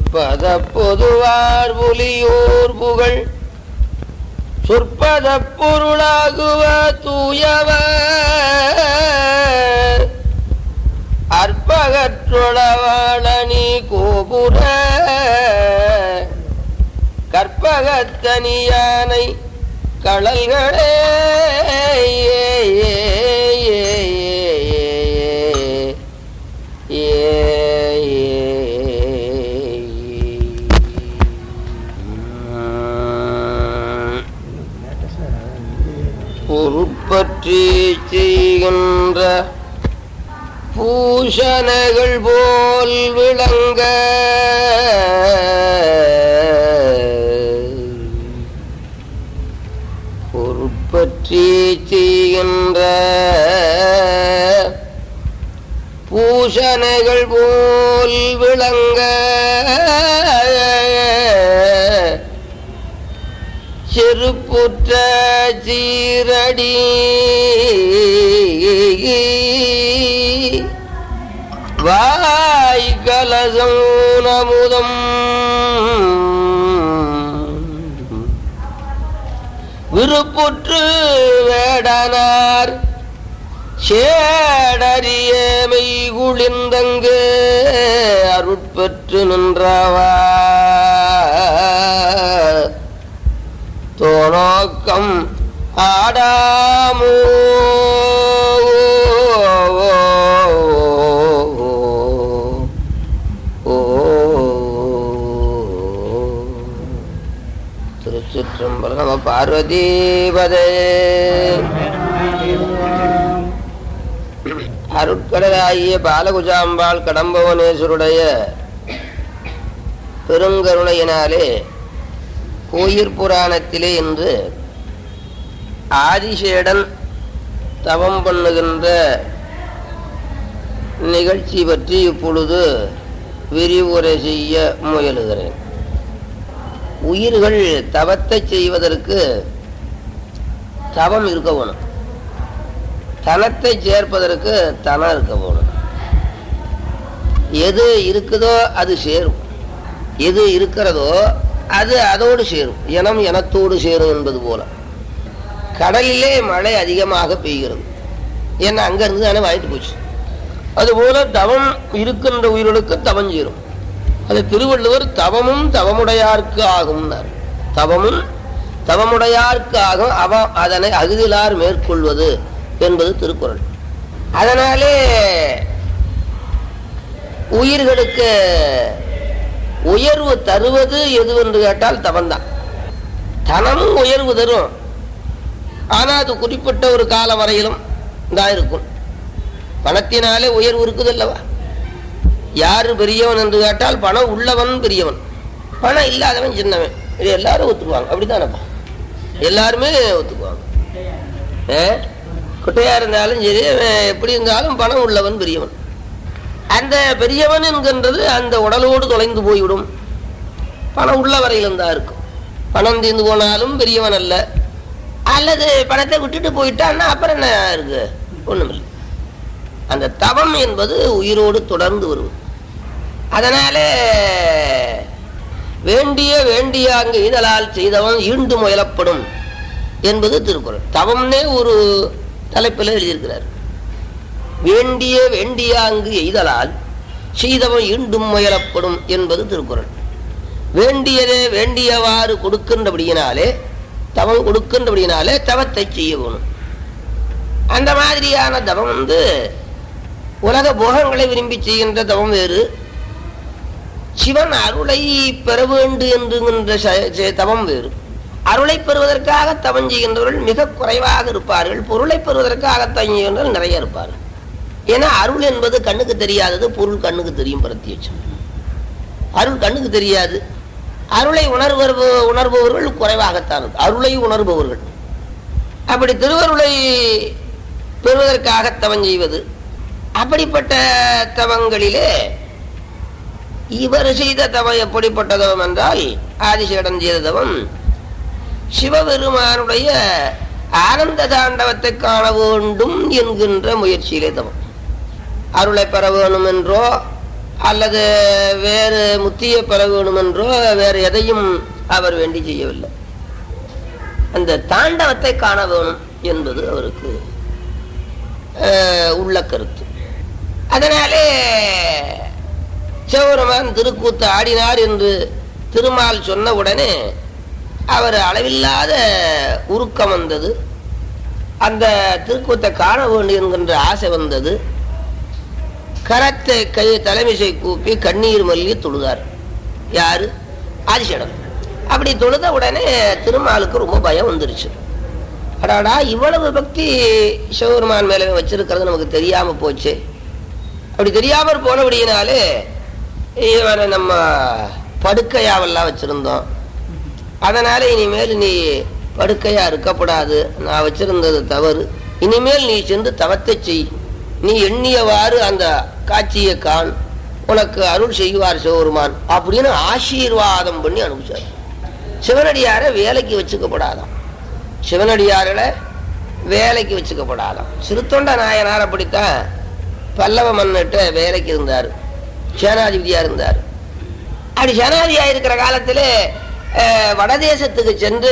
சொற்பத பொதுவார் புலியோர் புகழ் சொற்பத பொருளாகுவ தூயவ அற்பகற்றொளவாளனி கோபுர கற்பகத்தனியானை கடல்களே பொறுப்பற்றி செய்கின்ற பூஷணைகள் போல் விளங்க பொறுப்பற்றி செய்கின்ற பூஷணைகள் போல் விளங்க செருப்புற்ற சீரடி வாய் கலசம் நமுதம் விருப்புற்று வேடனார் சேடறியமை குளிர்ந்தங்கு அருட்பெற்று நின்றவா தோணோக்கம் ஆடாமோ திருச்சிற்றம்பலம் நம பார்வதீபதே அருட்கடலாகிய பாலகுஜாம்பாள் கடம்பவனேஸ்வருடைய பெருங்கருணையினாலே கோயிற் புராணத்திலே இன்று ஆதிசேடன் தவம் பண்ணுகின்ற நிகழ்ச்சி பற்றி இப்பொழுது விரிவுரை செய்ய முயலுகிறேன் உயிர்கள் தவத்தை செய்வதற்கு தவம் இருக்க வேணும் தனத்தை சேர்ப்பதற்கு தனம் இருக்க வேணும் எது இருக்குதோ அது சேரும் எது இருக்கிறதோ அது அதோடு சேரும் இனம் இனத்தோடு சேரும் என்பது போல கடலிலே மழை அதிகமாக பெய்கிறது ஏன்னா அங்கிருந்து தானே வாங்கிட்டு போச்சு அதுபோல தவம் இருக்கின்ற உயிர்களுக்கு தவம் சேரும் அது திருவள்ளுவர் தவமும் தவமுடையார்க்கு ஆகும்னார் தவமும் தவமுடையார்க்கு ஆகும் அவ அதனை அகுதிலார் மேற்கொள்வது என்பது திருக்குறள் அதனாலே உயிர்களுக்கு உயர்வு தருவது எது என்று கேட்டால் தவம்தான் தனமும் உயர்வு தரும் ஆனா அது குறிப்பிட்ட ஒரு காலம் வரையிலும் தான் இருக்கும் பணத்தினாலே உயர்வு இருக்குது அல்லவா யாரு பெரியவன் என்று கேட்டால் பணம் உள்ளவன் பெரியவன் பணம் இல்லாதவன் சின்னவன் இது எல்லாரும் ஒத்துக்குவாங்க அப்படித்தானப்பா எல்லாருமே ஒத்துக்குவாங்க ஏ குட்டையா இருந்தாலும் சரி எப்படி இருந்தாலும் பணம் உள்ளவன் பெரியவன் அந்த பெரியவன் என்கின்றது அந்த உடலோடு தொலைந்து போய்விடும் பணம் உள்ள வரையிலும் தான் இருக்கும் பணம் தீர்ந்து போனாலும் பெரியவன் அல்ல அல்லது பணத்தை விட்டுட்டு போயிட்டான்னா அப்புறம் என்ன இருக்கு ஒண்ணுமில்லை அந்த தவம் என்பது உயிரோடு தொடர்ந்து வரும் அதனால வேண்டிய வேண்டிய அங்கு இதழால் செய்தவன் ஈண்டு முயலப்படும் என்பது திருக்குறள் தவம்னே ஒரு தலைப்பில் எழுதியிருக்கிறார் வேண்டிய வேண்டிய அங்கு எய்தலால் செய்தவன் ஈண்டும் முயலப்படும் என்பது திருக்குறள் வேண்டியதே வேண்டியவாறு கொடுக்கின்றபடியினாலே தவம் கொடுக்கின்றபடியினாலே தவத்தை செய்ய வேணும் அந்த மாதிரியான தவம் வந்து உலக போகங்களை விரும்பி செய்கின்ற தவம் வேறு சிவன் அருளை பெற வேண்டு என்கின்ற தவம் வேறு அருளை பெறுவதற்காக தவம் செய்கின்றவர்கள் மிக குறைவாக இருப்பார்கள் பொருளை பெறுவதற்காக தவம் செய்கின்றவர்கள் நிறைய இருப்பார்கள் ஏன்னா அருள் என்பது கண்ணுக்கு தெரியாதது பொருள் கண்ணுக்கு தெரியும் பிரத்யட்சம் அருள் கண்ணுக்கு தெரியாது அருளை உணர்வர் உணர்பவர்கள் குறைவாகத்தான் இருக்கு அருளை உணர்பவர்கள் அப்படி திருவருளை பெறுவதற்காக தவம் செய்வது அப்படிப்பட்ட தவங்களிலே இவர் செய்த தவம் எப்படிப்பட்ட தவம் என்றால் ஆதிசேடன் செய்த தவம் சிவபெருமானுடைய ஆனந்த தாண்டவத்தை காண வேண்டும் என்கின்ற முயற்சியிலே தவம் அருளை பெற வேணும் என்றோ அல்லது வேறு முத்திய பெற வேணுமென்றோ வேறு எதையும் அவர் வேண்டி செய்யவில்லை அந்த தாண்டவத்தை காண வேணும் என்பது அவருக்கு அஹ், உள்ள கருத்து அதனாலே சிவபெருமான் திருக்கூத்து ஆடினார் என்று திருமால் சொன்ன உடனே அவர் அளவில்லாத உருக்கம் வந்தது அந்த திருக்கூத்தை காண வேண்டும் என்கின்ற ஆசை வந்தது கரத்தை கை தலைமிசை கூப்பி கண்ணீர் மல்லி தொழுதார் யாரு ஆதிசேடன் அப்படி தொழுத உடனே திருமாலுக்கு ரொம்ப பயம் வந்துருச்சு அடாடா இவ்வளவு பக்தி சிவபெருமான் மேல வச்சிருக்கிறது நமக்கு தெரியாம போச்சு அப்படி தெரியாமற் போனபடியினாலே இவனை நம்ம படுக்கையாவெல்லாம் வச்சிருந்தோம் அதனால இனிமேல் நீ படுக்கையா இருக்கப்படாது நான் வச்சிருந்தது தவறு இனிமேல் நீ சென்று தவத்தை செய் நீ எண்ணியவாறு அந்த காட்சியை காண் உனக்கு அருள் செய்வார் சிவபெருமான் அப்படின்னு ஆசீர்வாதம் பண்ணி அனுப்பிச்சார் சிவனடியாரை வேலைக்கு வச்சுக்கப்படாதாம் சிவனடியார்களை வேலைக்கு வச்சுக்கப்படாதாம் சிறுத்தொண்ட நாயனார் அப்படித்தான் பல்லவ மன்னிட்ட வேலைக்கு இருந்தார் சேனாதிபதியா இருந்தார் அப்படி சேனாதிபதியா இருக்கிற காலத்துல அஹ், வடதேசத்துக்கு சென்று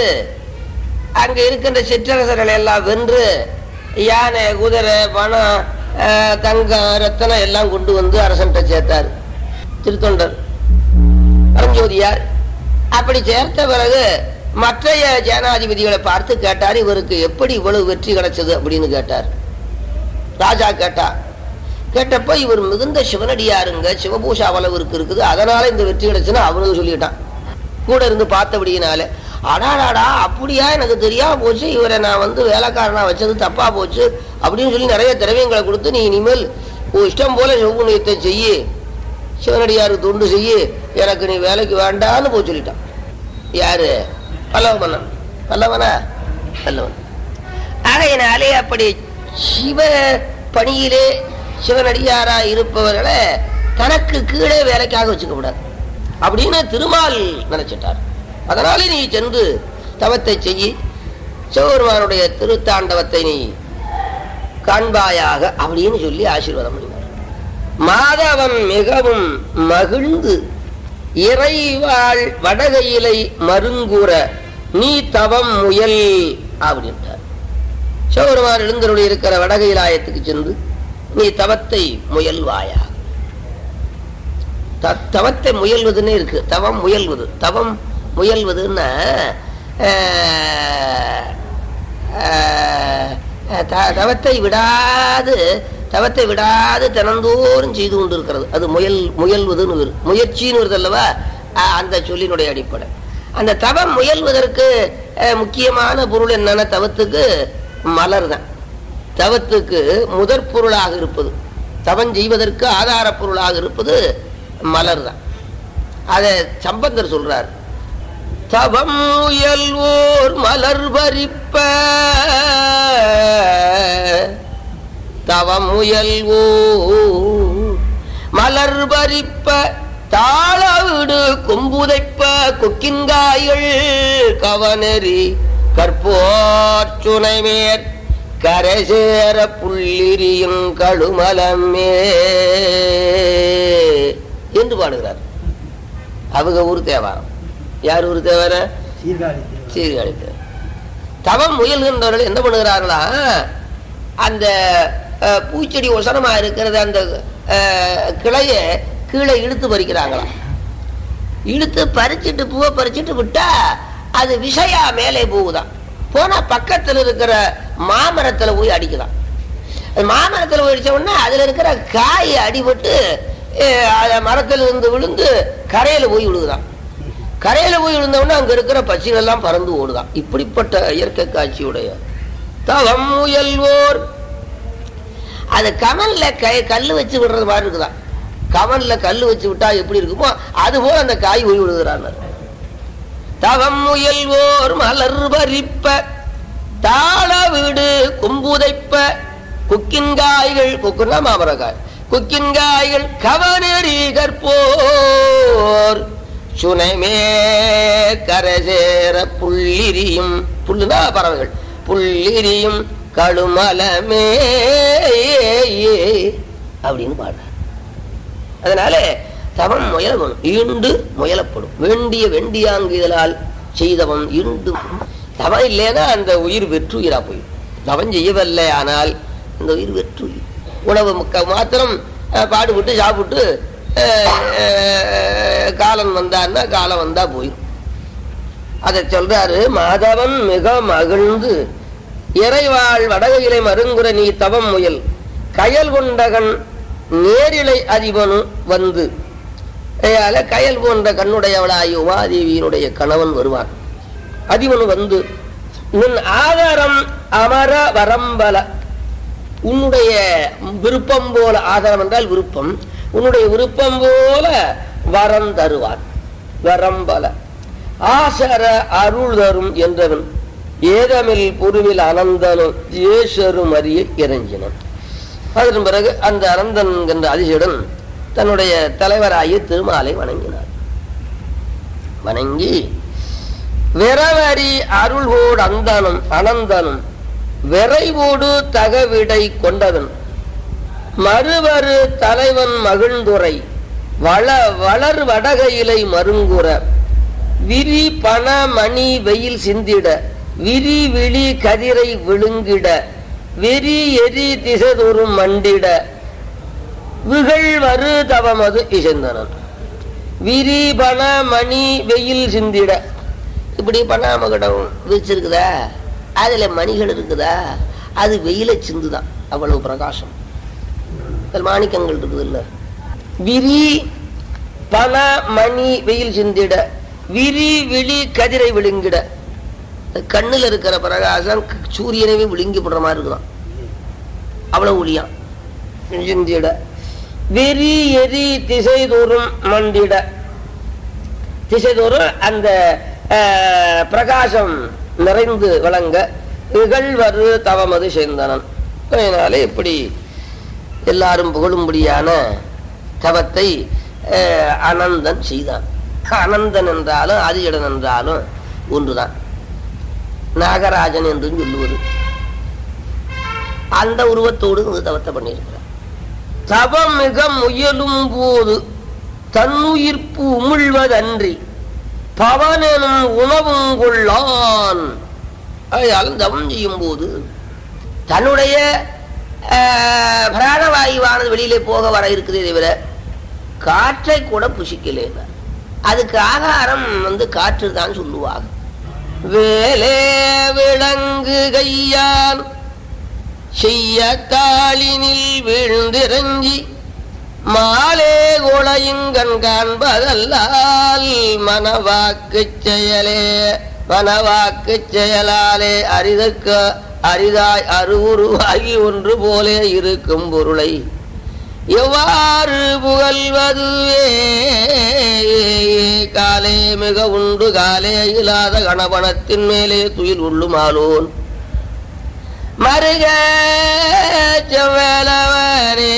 அங்க இருக்கின்ற சிற்றரசர்களை எல்லாம் வென்று யானை குதிரை பணம் அஹ், தங்கம் ரத்தனம் எல்லாம் கொண்டு வந்து அரசன்ட்ட சேர்த்தார் திருத்தொண்டர் பரஞ்சோதியார் அப்படி சேர்த்த பிறகு மற்றைய சேனாதிபதிகளை பார்த்து கேட்டார் இவருக்கு எப்படி இவ்வளவு வெற்றி கிடைச்சது அப்படின்னு கேட்டார் ராஜா கேட்டா கேட்டப்ப இவர் மிகுந்த சிவனடியாருங்க சிவபூஷா அளவுக்கு இருக்குது அதனால இந்த வெற்றி கிடைச்சுன்னு அவனுக்கு சொல்லிட்டான் கூட இருந்து பார்த்தபடியினால அடாடாடா அப்படியா எனக்கு தெரியாம போச்சு இவரை நான் வந்து வேலைக்காரனா வச்சது தப்பா போச்சு அப்படின்னு சொல்லி நிறைய திரவியங்களை கொடுத்து நீ இனிமேல் உன் இஷ்டம் போல சிவபுண்ணியத்தை செய்யி சிவனடியாருக்கு தொண்டு செய்யி எனக்கு நீ வேலைக்கு வேண்டான்னு போய் சொல்லிட்டான் யாரு பல்லவ மன்னன் பல்லவனா பல்லவன் ஆகையினாலே அப்படி சிவ பணியிலே சிவனடியாரா இருப்பவர்களை தனக்கு கீழே வேலைக்காக வச்சுக்க கூடாது அப்படின்னு திருமால் நினைச்சிட்டார் அதனாலே நீ சென்று தவத்தை செய்யி சிவபெருமானுடைய திருத்தாண்டவத்தை நீ காண்பாயாக அப்படின்னு சொல்லி ஆசீர்வாதம் பண்ணினார் மாதவன் மிகவும் மகிழ்ந்து இறைவாள் வடகையிலை மருங்குற நீ தவம் முயல் அப்படின்ட்டார் சிவபெருமான் எழுந்தருளி இருக்கிற வடகையிலாயத்துக்கு சென்று நீ தவத்தை முயல்வாயா த- தவத்தை முயல்வதுன்னு இருக்கு தவம் முயல்வது தவம் முயல்வதுன்னா ஆஹ், ஆஹ், த- தவத்தை விடாது தவத்தை விடாது தினந்தோறும் செய்து கொண்டு இருக்கிறது அது முயல் முயல்வதுன்னு வரும். முயற்சின்னு வருது அல்லவா ஆஹ், அந்த சொல்லினுடைய அடிப்படை அந்த தவம் முயல்வதற்கு ஆஹ், முக்கியமான பொருள் என்னன்னா தவத்துக்கு மலர் தான் தவத்துக்கு முதற் பொருளாக இருப்பது தவம் செய்வதற்கு ஆதார பொருளாக இருப்பது மலர் தான் அதை சம்பந்தர் சொல்றார் தவம் முயல்வோர் மலர் பறிப்ப தவம் முயல்வோ மலர் பறிப்ப தாளவிடு கொம்புதைப்ப கொக்கின்காய்கள் கவனெறி கற்போர் சுனைமேற் கரைசேர புள்ளிரியும் கழுமலமே என்று பாடுகிறார் அவங்க ஊர் தேவாரம் யார் ஊர் தேவாரம் சீர்காழி சீர்காழி தேவாரம் தவம் முயல்கின்றவர்கள் என்ன பண்ணுகிறார்களா அந்த அஹ், பூச்செடி ஒசரமா இருக்கிறது அந்த அஹ், கிளைய கீழே இழுத்து பறிக்கிறாங்களாம் இழுத்து பறிச்சிட்டு பூவை பறிச்சிட்டு விட்டா அது விஷயா மேலே போகுதாம் போனா பக்கத்துல இருக்கிற மாமரத்துல போய் அடிக்குதாம் அது மாமரத்துல போய் அடிச்ச உடனே அதுல இருக்கிற காய் அடிபட்டு அஹ், அது மரத்துல இருந்து விழுந்து கரையில போய் விழுகுதாம் கரையில போய் விழுந்த உடனே அங்க இருக்கிற பட்சிகள் எல்லாம் பறந்து ஓடுதாம் இப்படிப்பட்ட இயற்கை காட்சியுடைய தவம் முயல்வோர் அது கமல்ல கை கல்லு வச்சு விடுறது மாதிரி இருக்குதாம் கமல்ல கல்லு வச்சு விட்டா எப்படி இருக்குமோ அது போல அந்த காய் போய் விழுகிறான் தவம் முயல்வோர் மலர் பறிப்ப தாள வீடு கும்புதைப்ப குக்கின்காய்கள் குக்குன்னா மாமரக்காய் குக்கின்காய்கள் கவனெறி கற்போர் சுனைமே கரசேர புள்ளிரியும் புல்லுனா பறவைகள் புள்ளிரியும் கழுமலமே அப்படின்னு பாடுறார் அதனால தவம் முயல வேணும் ஈண்டு முயலப்படும் வேண்டிய வேண்டியாங்குதலால் செய்தவன் ஈண்டு தவம் இல்லைன்னா அந்த உயிர் வெற்றுயிரா போயிடும் தவம் செய்யவில்லை ஆனால் இந்த உயிர் வெற்றுயிர் உணவு முக்க மாத்திரம் அஹ், பாடுபட்டு சாப்பிட்டு அஹ், அஹ், காலம் வந்தான்னா காலம் வந்தா போயிடும் அதை சொல்றாரு மாதவன் மிக மகிழ்ந்து இறைவாள் வடகையிலை மருங்குற நீ தவம் முயல் கயல் கொண்டகன் நேரிலை அதிபனு வந்து அதால கயல் போன்ற கண்ணுடையவளாய் உமாதேவியினுடைய கணவன் வருவான் அதிபனு வந்து நின் ஆதாரம் அமர வரம்பல உன்னுடைய விருப்பம் போல ஆதாரம் என்றால் விருப்பம் உன்னுடைய விருப்பம் போல வரம் தருவான் வரம்பல ஆசர அருள் தரும் என்றவன் ஏதமில் பொருவில் அனந்தனும் ஏசரும் அறிய இறங்கினன் அதன் பிறகு அந்த அனந்தன் என்ற அதிசயுடன் தன்னுடைய தலைவராகிய திருமாலை வணங்கினார் வணங்கி விரவரி அருள்வோடு அந்தனும் அனந்தனும் விரைவோடு தகவிடை கொண்டவன் மறுவரு தலைவன் மகிழ்ந்துரை வள வளர் வடகையிலை மருங்குற விரி பண மணி வெயில் சிந்திட விரி விழி கதிரை விழுங்கிட வெறி எரி திசைதொரும் மண்டிட விகள் வரு தவமது இசைந்தனன் விரி பண மணி வெயில் சிந்திட இப்படி பணாமகடம் வச்சிருக்குதா அதுல மணிகள் இருக்குதா அது வெயில சிந்துதான் அவ்வளவு பிரகாசம் அதுல மாணிக்கங்கள் இருக்குது இல்ல விரி பண மணி வெயில் சிந்திட விரி விழி கதிரை விழுங்கிட கண்ணுல இருக்கிற பிரகாசம் சூரியனவே விழுங்கி போடுற மாதிரி இருக்குதான் அவ்வளவு ஒளியாம் சிந்திட வெறி எரி திசை தோறும் மண்டிட திசை தோறும் அந்த அஹ், பிரகாசம் நிறைந்து விளங்க இகழ்வரு தவமது சேர்ந்தனன் அதனாலே இப்படி எல்லாரும் புகழும்படியான தவத்தை அஹ், அனந்தன் செய்தான் அனந்தன் என்றாலும் ஆதிஜடன் என்றாலும் ஒன்றுதான் நாகராஜன் என்றும் சொல்லுவது அந்த உருவத்தோடு இந்த தவத்தை பண்ணியிருக்கிறார் தவம் மிக முயலும் போது தன்னுயிர்ப்பு உமிழ்வதன்றி பவனெனும் உணவும் கொள்ளான் ஆகையாலும் தவம் செய்யும் போது தன்னுடைய ஆஹ், பிராணவாயுவானது வெளியிலே போக வர இருக்கிறதே தவிர காற்றை கூட புசிக்கலேன் அதுக்கு ஆகாரம் வந்து காற்று தான் சொல்லுவாங்க வேலே விளங்கு கையான் செய்ய தாளினில் வீழ்ந்திறங்கி மாலே குளையுங்கண் காண்பதல்லால் மனவாக்கு செயலே மனவாக்கு செயலாலே அரிதக்க அரிதாய் அருவுருவாகி ஒன்று போலே இருக்கும் பொருளை எவ்வாறு புகழ்வதுவே காலே மிக உண்டு காலே இல்லாத கணபணத்தின் மேலே துயில் உள்ளுமாலோன் மருக செவ்வலவனே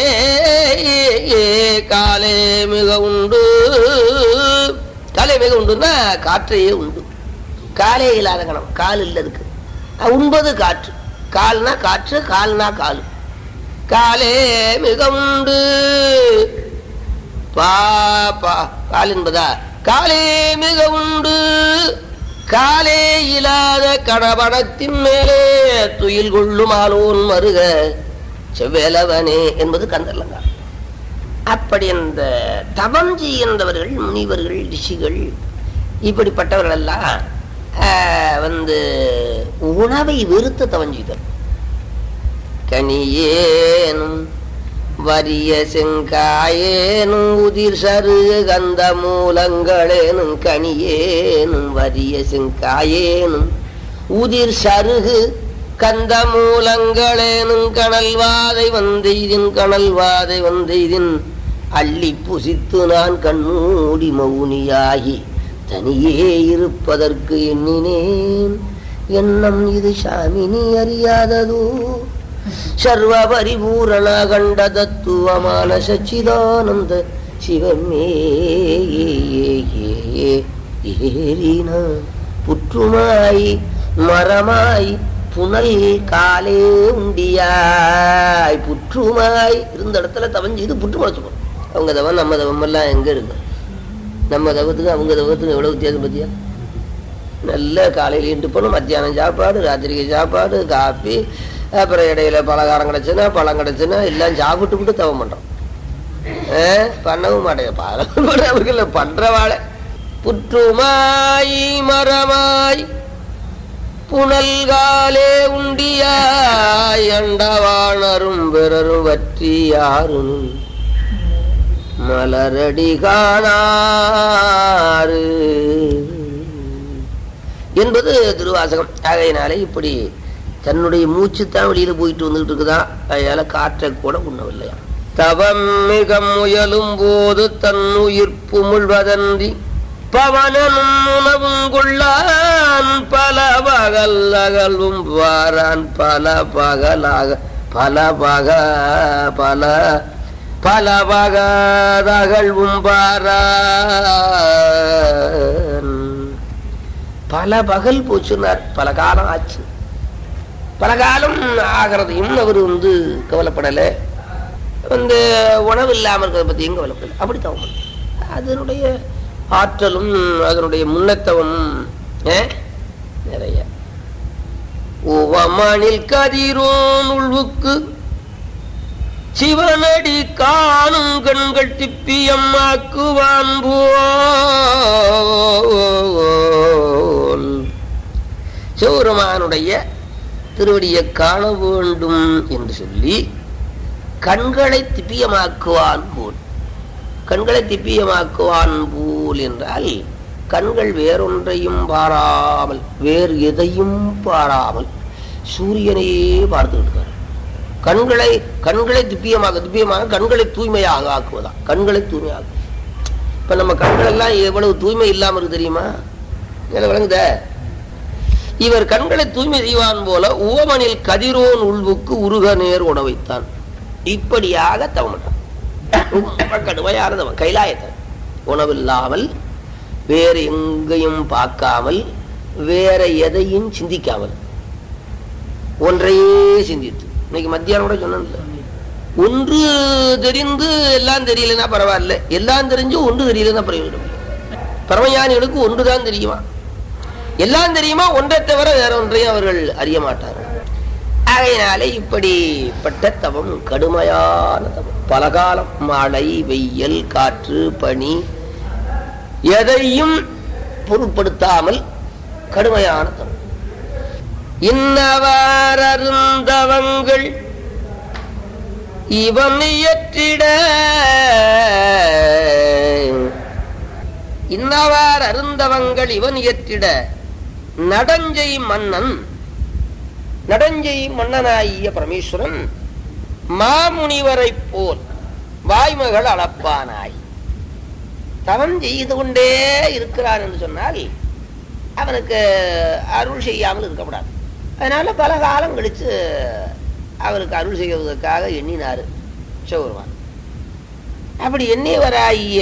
காலே மிக உண்டு காலே மிக உண்டுன்னா காற்றையே உண்டு காலே இல்லாத கணம் கால் இல்லை இருக்கு அஹ் உண்பது காற்று கால்னா காற்று கால்னா கால் காலே மிக உண்டு பா பா கால் என்பதா காலே மிக உண்டு காலே இல்லாத கடபடத்தின் மேலே துயில் கொள்ளும் ஆலோன் மருக செவ்வேலவனே என்பது கந்தர்லங்கா அப்படி அந்த தவம் செய்கின்றவர்கள் முனிவர்கள் ரிஷிகள் இப்படிப்பட்டவர்கள் எல்லாம் ஆஹ், வந்து உணவை வெறுத்து தவம் செய்தல் கனியேனும் வரிய செங்காயேனும் உதிர் சரு கந்த மூலங்களேனும் கனியேனும் வரிய செங்காயேனும் உதிர் சருகு கந்த மூலங்களேனும் கனல் வாதை வந்தெய்தின் கனல் வாதை வந்தெய்தின் அள்ளி புசித்து நான் கண்மூடி மௌனியாகி தனியே இருப்பதற்கு எண்ணினேன் எண்ணம் இது சாமினி அறியாததோ சர்வ பரிபூரண கண்ட தத்துவமான சச்சிதானந்த சிவமே ஏறின புற்றுமாய் மரமாய் புனல் காலே உண்டியாய் புற்றுமாய் இருந்த இடத்துல தவஞ்சு இது புற்று முளைச்சு போடும் அவங்க தவம் நம்ம தவம் எல்லாம் எங்க இருக்கு நம்ம தவத்துக்கு அவங்க தவத்துக்கு எவ்வளவு வித்தியாசம் பத்தியா நல்ல காலையில இண்டு போகணும் மத்தியானம் சாப்பாடு ராத்திரிக்கு சாப்பாடு காப்பி அப்புறம் இடையில பலகாரம் கிடச்சுன்னா பழம் கிடச்சுன்னா எல்லாம் சாப்பிட்டு விட்டு தவம் பண்றோம் ஆ, பண்ணவும் மாட்டேங்க பாரம்பரிய பண்ற வாழை புற்றுமாய் மரமாய் புனல்காலே உண்டியாய் அண்டவாணரும் பிறரும் வற்றி யாரும் மலரடி காணாறு என்பது திருவாசகம் ஆகையினாலே இப்படி தன்னுடைய மூச்சு தான் வெளியில போயிட்டு வந்துகிட்டு இருக்குதான் அதனால காற்றை கூட உண்ணவில்லையா தவம் மிக முயலும் போது தன் உயிர்ப்பு முழுவதன்றி பவனனும் உணவும் கொள்ளான் பல பகல் அகல்வும் வாரான் பல பகலாக பல பக பல பல பகதகழ்வும் பாரான் பல பகல் போச்சுன்னார் பல காலம் ஆச்சு பல காலம் ஆகிறதையும் அவர் வந்து கவலைப்படலை வந்து உணவு இல்லாமல் இருக்கிறத பற்றியும் கவலைப்படலை அப்படி தவம் பண்ணார். அதனுடைய ஆற்றலும் அதனுடைய முன்னத்தவமும் ஆ, நிறைய உவமணில் கதிரோன் உள்வுக்கு சிவனடி காணும் கண்கள் திப்பியம்மாக்குவான் போல் சிவருமானுடைய திருவடியை காண வேண்டும் என்று சொல்லி கண்களை திப்பியமாக்குவான் போல் கண்களை திப்பியமாக்குவான் போல் என்றால் கண்கள் வேறொன்றையும் பாராமல் வேறு எதையும் பாராமல் சூரியனையே பார்த்துக்கிட்டு இருக்காரு கண்களை கண்களை திப்பியமாக திப்பியமாக கண்களை தூய்மையாக ஆக்குவதா கண்களை தூய்மையாக இப்ப நம்ம கண்கள் எல்லாம் எவ்வளவு தூய்மை இல்லாம இருக்கு தெரியுமா இதுல விளங்குதே இவர் கண்களை தூய்மை செய்வான் போல உவமனில் கதிரோன் உள்வுக்கு உருக நேர் உணவைத்தான் இப்படியாக தவமட்டான் ரொம்ப கடுமையான தவம் கைலாயத்தை உணவில்லாமல் வேறு எங்கேயும் பார்க்காமல் வேற எதையும் சிந்திக்காமல் ஒன்றையே சிந்தித்து இன்னைக்கு மத்தியானம் கூட சொன்னேன்ல ஒன்று தெரிந்து எல்லாம் தெரியலன்னா பரவாயில்ல எல்லாம் தெரிஞ்சு ஒன்று தெரியலன்னா பிரயோஜனம் இல்லை. பரமஞானிகளுக்கு ஒன்றுதான் தெரியுமா எல்லாம் தெரியுமா ஒன்றை தவிர வேற ஒன்றையும் அவர்கள் அறிய மாட்டார்கள் ஆகையினாலே இப்படிப்பட்ட தவம் கடுமையான தவம் பல காலம் மழை வெயில் காற்று பனி எதையும் பொருட்படுத்தாமல் கடுமையான தவம் இன்னவார் அருந்தவங்கள் இவன் இயற்றிட இன்னவார் அருந்தவங்கள் இவன் இயற்றிட நடஞ்சை மன்னன் நடஞ்சை மன்னனாகிய பரமேஸ்வரன் மாமுனிவரைப் போல் வாய்மகள் அளப்பானாய் தவம் செய்து கொண்டே இருக்கிறான் என்று சொன்னால் அவனுக்கு அருள் செய்யாமல் இருக்கக்கூடாது அதனால பல காலம் கழிச்சு அவருக்கு அருள் செய்வதற்காக எண்ணினாரு சிவபெருமான் அப்படி எண்ணியவராகிய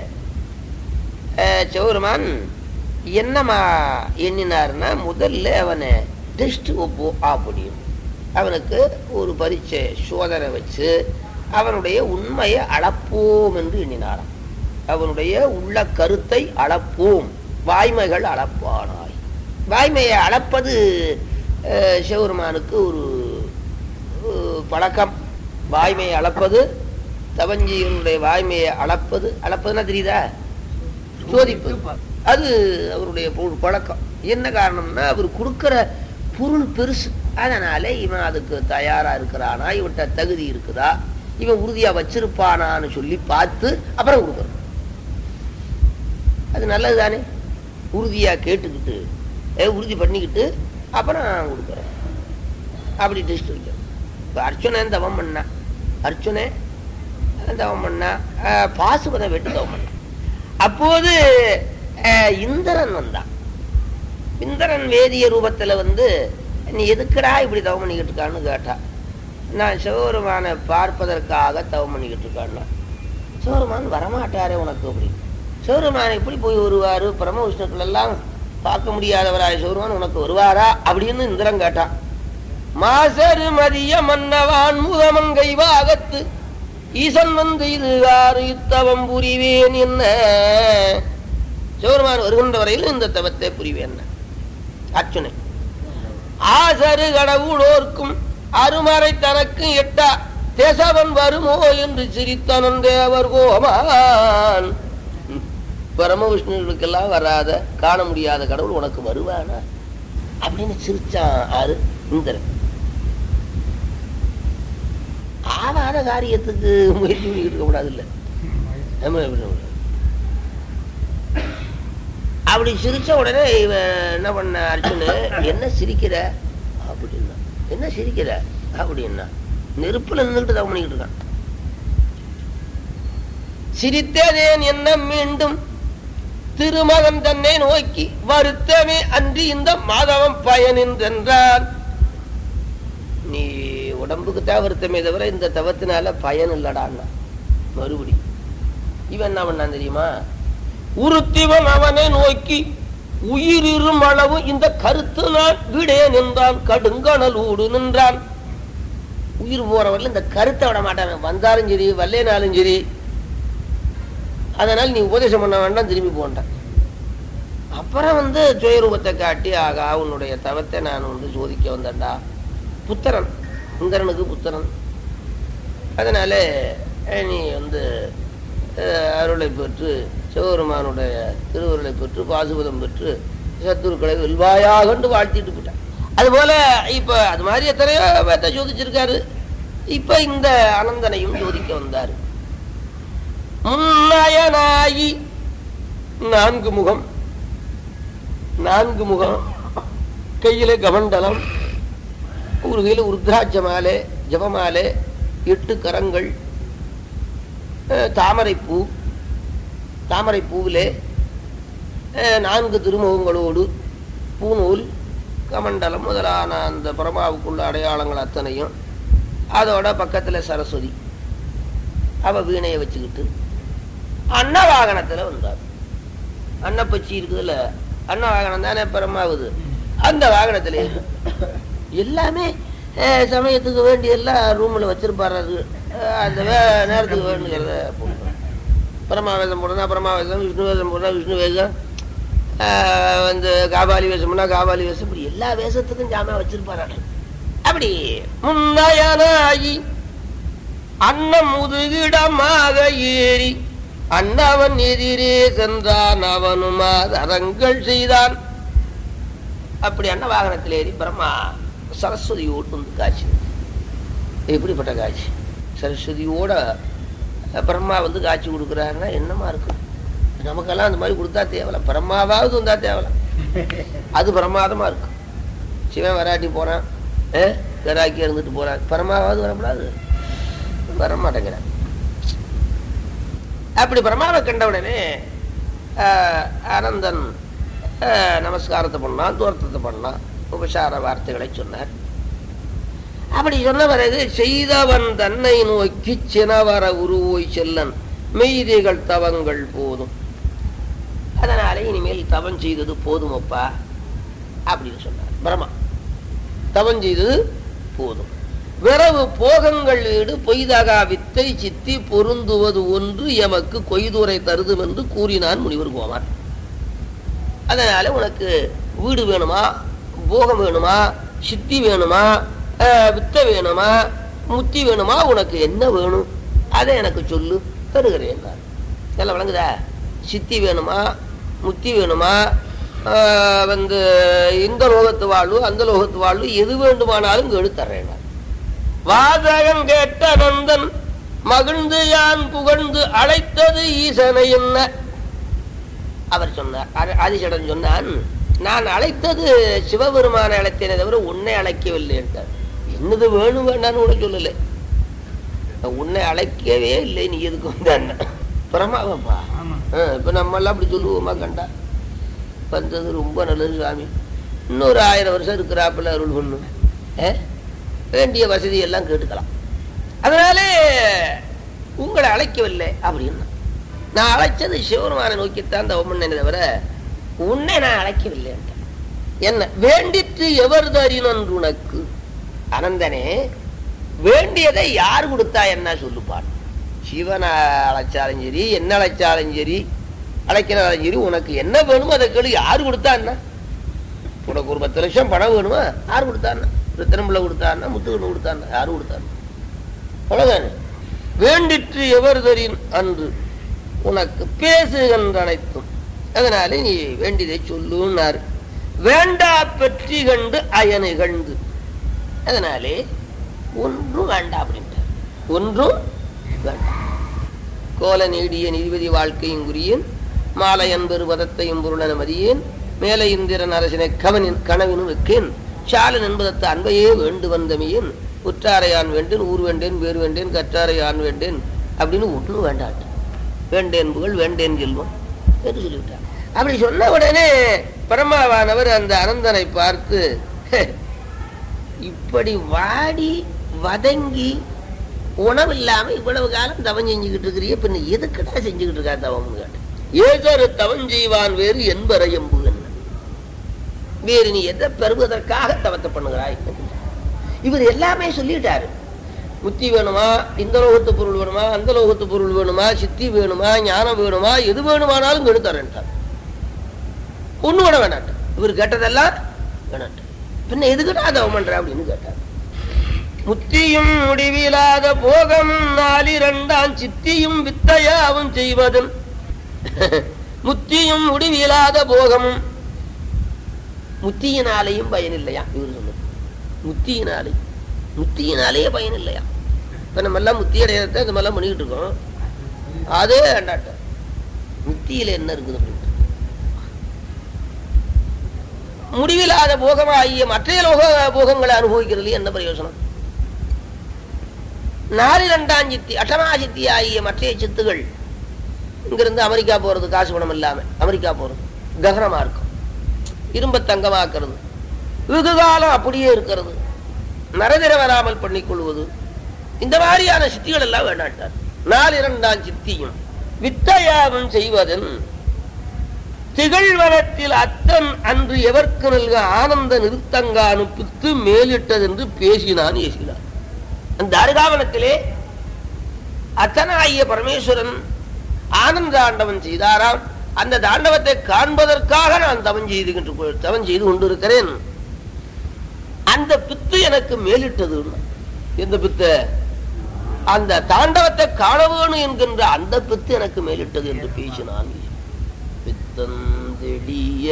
அஹ், சிவபெருமான் என்னமா எண்ணினார்னா முதல்ல அவனை டெஸ்ட் ஒப்போ அப்படின்னு அவனுக்கு ஒரு பரீட்சை சோதனை வச்சு அவனுடைய உண்மையை அளப்போம் என்று எண்ணினாராம் அவனுடைய உள்ள கருத்தை அளப்போம் வாய்மைகள் அளப்பானாய் வாய்மையை அளப்பது அஹ், சிவபெருமானுக்கு ஒரு ஒரு பழக்கம் வாய்மையை அளப்பது தவஞ்சியனுடைய வாய்மையை அளப்பது அளப்பதுன்னா தெரியுதா சோதிப்பு அது அவருடைய ஒரு பழக்கம் என்ன காரணம்னா அவர் கொடுக்கிற பொருள் பெருசு அதனால இவன் அதுக்கு தயாரா இருக்கிறானா இவன்கிட்ட தகுதி இருக்குதா இவன் உறுதியா வச்சிருப்பானான்னு சொல்லி பார்த்து அப்புறம் கொடுக்கணும் அது நல்லது தானே உறுதியா கேட்டுக்கிட்டு ஏ, உறுதி பண்ணிக்கிட்டு அப்புறம் கொடுக்குறேன் அப்படி டெஸ்ட் வைக்கிறேன் இப்போ அர்ச்சுனன் தவம் பண்ணா அர்ச்சுனே தவம் பண்ணா அஹ், பாசுபத வெட்டு தவம் பண்ணா அப்போது அஹ், இந்திரன் வந்தான் இந்திரன் வேதிய ரூபத்துல வந்து நீ எதுக்குடா இப்படி தவம் பண்ணிக்கிட்டு இருக்கான்னு கேட்டா நான் சிவபெருமானை பார்ப்பதற்காக தவம் பண்ணிக்கிட்டு இருக்கான்னா சிவபெருமான் வரமாட்டாரே உனக்கு அப்படி சிவபெருமான் எப்படி போய் வருவாரு பிரம்ம விஷ்ணுக்கள் எல்லாம் பார்க்க முடியாதவராய் சிவபெருமான் உனக்கு வருவாரா அப்படின்னு இந்திரன் கேட்டான் மாசரு மதிய மன்னவான் முதமங்கை வாகத்து ஈசன் வந்து இது ஆறு இத்தவம் புரிவேன் என்ன சிவருமான் வருகின்ற வரையில் இந்த தவத்தை புரிவேன் அர்ச்சுனை ஆசரு கடவுளோர்க்கும் அருமறை தனக்கு எட்டா தேசவன் வருமோ என்று சிரித்தனன் தேவர் கோமான் பரமவிஷ்ணுவுக்கெல்லாம் வராத காண முடியாத கடவுள் உனக்கு வருவானா அப்படின்னு சிரிச்சான் ஆறு இந்திரன் ஆவாத காரியத்துக்கு முயற்சி பண்ணி இருக்க கூடாது இல்ல அப்படி சிரிச்ச உடனே இவன் என்ன பண்ண அர்ஜுனு என்ன சிரிக்கிற அப்படின்னா என்ன சிரிக்கிற அப்படின்னா நெருப்புல நின்றுட்டு தவம் பண்ணிக்கிட்டு இருக்கான் சிரித்தேன் என்ன மீண்டும் திருமகன் தன்னை நோக்கி வருத்தமே அன்றி இந்த மாதவம் பயனின்றென்றான் நீ உடம்புக்கு தான் வருத்தமே தவிர இந்த தவத்தினால பயன் இல்லடான்னா மறுபடி இவன் என்ன பண்ணான் தெரியுமா உருத்திவன் அவனை நோக்கி உயிரிரும் அளவு இந்த கருத்து நான் விடே நின்றான் கடுங்கணலூடு நின்றான் உயிர் போறவர்கள் இந்த கருத்தை விட மாட்டான் வந்தாலும் சரி வல்லேனாலும் சரி அதனால் நீ உபதேசம் பண்ண வேண்டாம் திரும்பி போன்றான் அப்புறம் வந்து சுயரூபத்தை காட்டி ஆகா உன்னுடைய தவத்தை நான் வந்து சோதிக்க வந்தேன்டா புத்திரன் இந்திரனுக்கு புத்திரன் அதனால அஹ், நீ வந்து அஹ், அருளை பெற்று சிவபெருமானுடைய திருவருளை பெற்று பாசுபதம் பெற்று சத்துருக்களை வெல்வாயாகண்டு வாழ்த்திட்டு போயிட்டான் அதுபோல இப்ப அது மாதிரி எத்தனையோ பேர்த்த சோதிச்சிருக்காரு இப்ப இந்த அனந்தனையும் சோதிக்க வந்தாரு முன்னயனாயி நான்கு முகம் நான்கு முகம் கையில கமண்டலம் ஒரு கையில உருத்ராட்ச மாலை ஜபமாலை எட்டு கரங்கள் அஹ், தாமரைப்பூ தாமரை பூவிலே அஹ், நான்கு திருமுகங்களோடு பூநூல் கமண்டலம் முதலான அந்த பரமாவுக்குள்ள அடையாளங்கள் அத்தனையும் அதோட பக்கத்துல சரஸ்வதி அவ வீணையை வச்சுக்கிட்டு அன்ன வாகனத்துல வந்தார் அன்னப்பச்சி இருக்குதுல்ல அன்ன வாகனம் தானே பரமாவுது அந்த வாகனத்துல ஏறி. எல்லாமே அஹ், சமயத்துக்கு வேண்டி எல்லாம் ரூம்ல வச்சிருப்பாரு அது. அஹ், அந்த வே- நேரத்துக்கு வேணுங்கிறத போட்டு பரமாவேசம் போடுறா பரமாவேசம் விஷ்ணு வேஷம் போடுறா விஷ்ணு வேஷம் ஆஹ் வந்து காபாலி வேஷம்னா காபாலி வேஷம் இப்படி எல்லா வேஷத்துக்கும் ஜாமா வச்சிருப்பாரு அப்படி முன்னயனாயி அன்னம் முதுகிடமாக ஏறி அண்ணவன் எதிரே சென்றான் அவனும் அதரங்கள் செய்தான் அப்படி அன்ன வாகனத்தில் ஏறி பிரம்மா சரஸ்வதியோடு வந்து காட்சி எப்படிப்பட்ட காட்சி சரஸ்வதியோட பிரம்மா வந்து காட்சி கொடுக்குறாருன்னா என்னமா இருக்கும் நமக்கெல்லாம் அந்த மாதிரி கொடுத்தா தேவல பிரம்மாவாவது வந்தா தேவல அது பிரமாதமா இருக்கும் சிவன் வராட்டி போறான் கராக்கி இருந்துட்டு போறான் பிரமாவாவது வரக்கூடாது வர மாட்டேங்கிறான் அப்படி பிரமாவை கண்ட உடனே ஆஹ், அனந்தன் ஆஹ், நமஸ்காரத்தை பண்ணான் தோர்த்தத்தை பண்ணான் உபசார வார்த்தைகளை சொன்னார் அப்படி சொன்ன பிறகு செய்தவன் தன்னை நோக்கி சினவர உருவோய் செல்லன் மெய்திகள் தவங்கள் போதும் அதனால இனிமேல் தவம் செய்தது போதுமப்பா அப்படின்னு சொன்னார் பிரம்மா தவம் செய்தது போதும் விரவு போகங்கள் வீடு பொய்தகா வித்தை சித்தி பொருந்துவது ஒன்று எமக்கு கொய்துரை தருதும் என்று கூறினான் முனிவர் கோமார் அதனால உனக்கு வீடு வேணுமா போகம் வேணுமா சித்தி வேணுமா அஹ், வித்தை வேணுமா முத்தி வேணுமா உனக்கு என்ன வேணும் அதை எனக்கு சொல்லு தருகிறேன் நான். எல்லாம் விளங்குதா சித்தி வேணுமா முத்தி வேணுமா ஆஹ், வந்து இந்த லோகத்து வாழ்வு அந்த லோகத்து வாழ்வு எது வேண்டுமானாலும் கேடு தர்றேன் நான். வாதகன் கேட்ட நந்தன் மகிழ்ந்து யான் புகழ்ந்து அழைத்தது ஈசனை என்ன அவர் சொன்னார் ஆதி- ஆதிசேடன் சொன்னான் நான் அழைத்தது சிவபெருமானை அழைத்தேனே தவிர உன்னை அழைக்கவில்லை என்றார் என்னது வேணும் வேண்டான்னு கூட சொல்லலை உன்னை அழைக்கவே இல்லை நீ எதுக்கு வந்தான்னு பிரமாவப்பா இப்ப நம்ம எல்லாம் அப்படி சொல்லுவோமா கண்டா வந்தது ரொம்ப நல்லது சாமி இன்னொரு ஆயிரம் வருஷம் இருக்கிறாப்புல அருள் பண்ணும் வேண்டிய வசதி எல்லாம் கேட்டுக்கலாம் அதனாலே உங்களை அழைக்கவில்லை அப்படின்னா நான் அழைச்சது சிவபெருமானை நோக்கித்தான் தவம் பண்ணேனே தவிர உன்னை நான் அழைக்கவில்லை என்றார். என்ன வேண்டிற்று எவர் தரினன் உனக்கு அனந்தனே வேண்டியதை யார் கொடுத்தா என்ன சொல்லுப்பான் சிவனை அழைச்சாலும் சரி என்ன அழைச்சாலும் சரி அழைக்கிறாலும் சரி உனக்கு என்ன வேணுமோ அதை கேளு யாரு கொடுத்தா என்ன உனக்கு ஒரு பத்து லட்சம் பணம் வேணுமா யாரு கொடுத்தான்னா ரத்தனம்பிள்ளை கொடுத்தான்னா முத்துக்கண்ணு கொடுத்தான்னா யாரு கொடுத்தான்னா அவ்வளவுதானே வேண்டிற்று எவர் தரின் அன்று உனக்கு பேசுகின்ற அனைத்தும் அதனாலே நீ வேண்டியதை சொல்லுன்னார் வேண்டா பெற்றி கண்டு அயனு கண்டு அதனாலே ஒன்றும் வேண்டாம் அப்படின்ட்டார் ஒன்றும் வேண்டாம் கோல நீடிய நீதிபதி வாழ்க்கையும் குறியேன் மாலை என்பரு பதத்தையும் பொருளன மதியேன் மேல இந்திரன் அரசனை கவனின் கனவினும் வைக்கேன் சாலன் என்பதத்து அன்பையே வேண்டு வந்தமையேன் உற்றாரையான் வேண்டேன் ஊர் வேண்டேன் வேறு வேண்டேன் கற்றாரையான் வேண்டேன் அப்படின்னு ஒன்றும் வேண்டாட்டு வேண்டேன் புகழ் வேண்டேன் செல்வம் என்று சொல்லிவிட்டார் அப்படி சொன்ன உடனே பரமாவானவர் அந்த அனந்தனை பார்த்து இப்படி வாடி வதங்கி உணவு இல்லாம இவ்வளவு காலம் தவம் செஞ்சுக்கிட்டு இருக்கிறிய பின்ன எதுக்குடா செஞ்சுக்கிட்டு இருக்கா தவம்னு கேட்டேன் ஏதொரு தவம் செய்வான் வேறு என்பரை எம்பு என்ன வேறு நீ எதை பெறுவதற்காக தவத்தை பண்ணுகிறாய் இவர் எல்லாமே சொல்லிட்டாரு முத்தி வேணுமா இந்த லோகத்து பொருள் வேணுமா அந்த லோகத்து பொருள் வேணுமா சித்தி வேணுமா ஞானம் வேணுமா எது வேணுமானாலும் கெடுத்தாரன்ட்டார் ஒண்ணு வேண வேணாட்டு இவர் கேட்டதெல்லாம் வேணாட்டு பின்ன எதுக்குடா தவம் பண்ற அப்படின்னு கேட்டார் முத்தியும் முடிவிலாத போகம் நாலிரண்டாம் சித்தியும் வித்தையாவும் செய்வதும் முத்தியும் முடிவிலாத போகமும் முத்தியினாலேயும் பயனில்லையா இவர் சொன்னது முத்தியினாலே முத்தியினாலேயே பயன் இல்லையா இப்ப நம்ம எல்லாம் முத்தி அடையறத இந்த மாதிரிலாம் பண்ணிக்கிட்டு இருக்கோம் அதே வேண்டாட்ட முத்தியில என்ன இருக்குது அப்படின்ட்டு முடிவில்லாத போகமாகிய மற்ற லோக போகங்களை அனுபவிக்கிறது என்ன பிரயோஜனம் நாலு ரெண்டாம் சித்தி அட்டமா சித்தி ஆகிய மற்ற சித்துகள் இங்கிருந்து அமெரிக்கா போறது காசு பணம் இல்லாம அமெரிக்கா போறது ககனமா இருக்கும் இரும்ப தங்கமாக்குறது வெகு காலம் அப்படியே இருக்கிறது நரதிர வராமல் பண்ணிக் கொள்வது இந்த மாதிரியான சித்திகள் எல்லாம் வேண்டாட்டார் நாலு இரண்டாம் சித்தியும் வித்தையாவும் செய்வதன் திகழ்வனத்தில் அத்தன் அன்று எவர்க்கு நல்க ஆனந்த நிறுத்தங்கா அனுப்பித்து மேலிட்டதென்று பேசினான் ஏசினார் அந்த அருகாவனத்திலே அத்தனாகிய பரமேஸ்வரன் ஆனந்த ஆண்டவன் செய்தாராம் அந்த தாண்டவத்தை காண்பதற்காக நான் தவம் செய்து தவம் செய்து கொண்டிருக்கிறேன் அந்த பித்து எனக்கு மேலிட்டது எந்த பித்த அந்த தாண்டவத்தை காண வேணும் என்கின்ற அந்த பித்து எனக்கு மேலிட்டது என்று பேசினான் பித்தந்தெடிய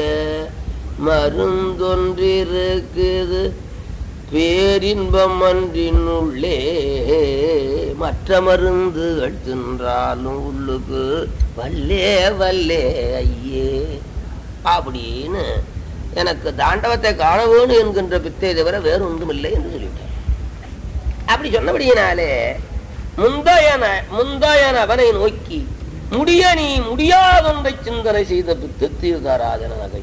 மருந்தொன்றிருக்குது பேரின்பம் அன்றினுள்ளே மற்ற மருந்துகள் தின்றாலும் உள்ளுக்கு வல்லே வல்லே ஐயே அப்படின்னு எனக்கு தாண்டவத்தை காண வேணும் என்கின்ற பித்தை தவிர வேறு ஒன்றும் இல்லை என்று சொல்லிவிட்டார் அப்படி சொன்னபடியினாலே முந்தையன முந்தையன அவனை நோக்கி முடிய நீ முடியாதொன்றை சிந்தனை செய்த பித்து தீர்தாராதன நகை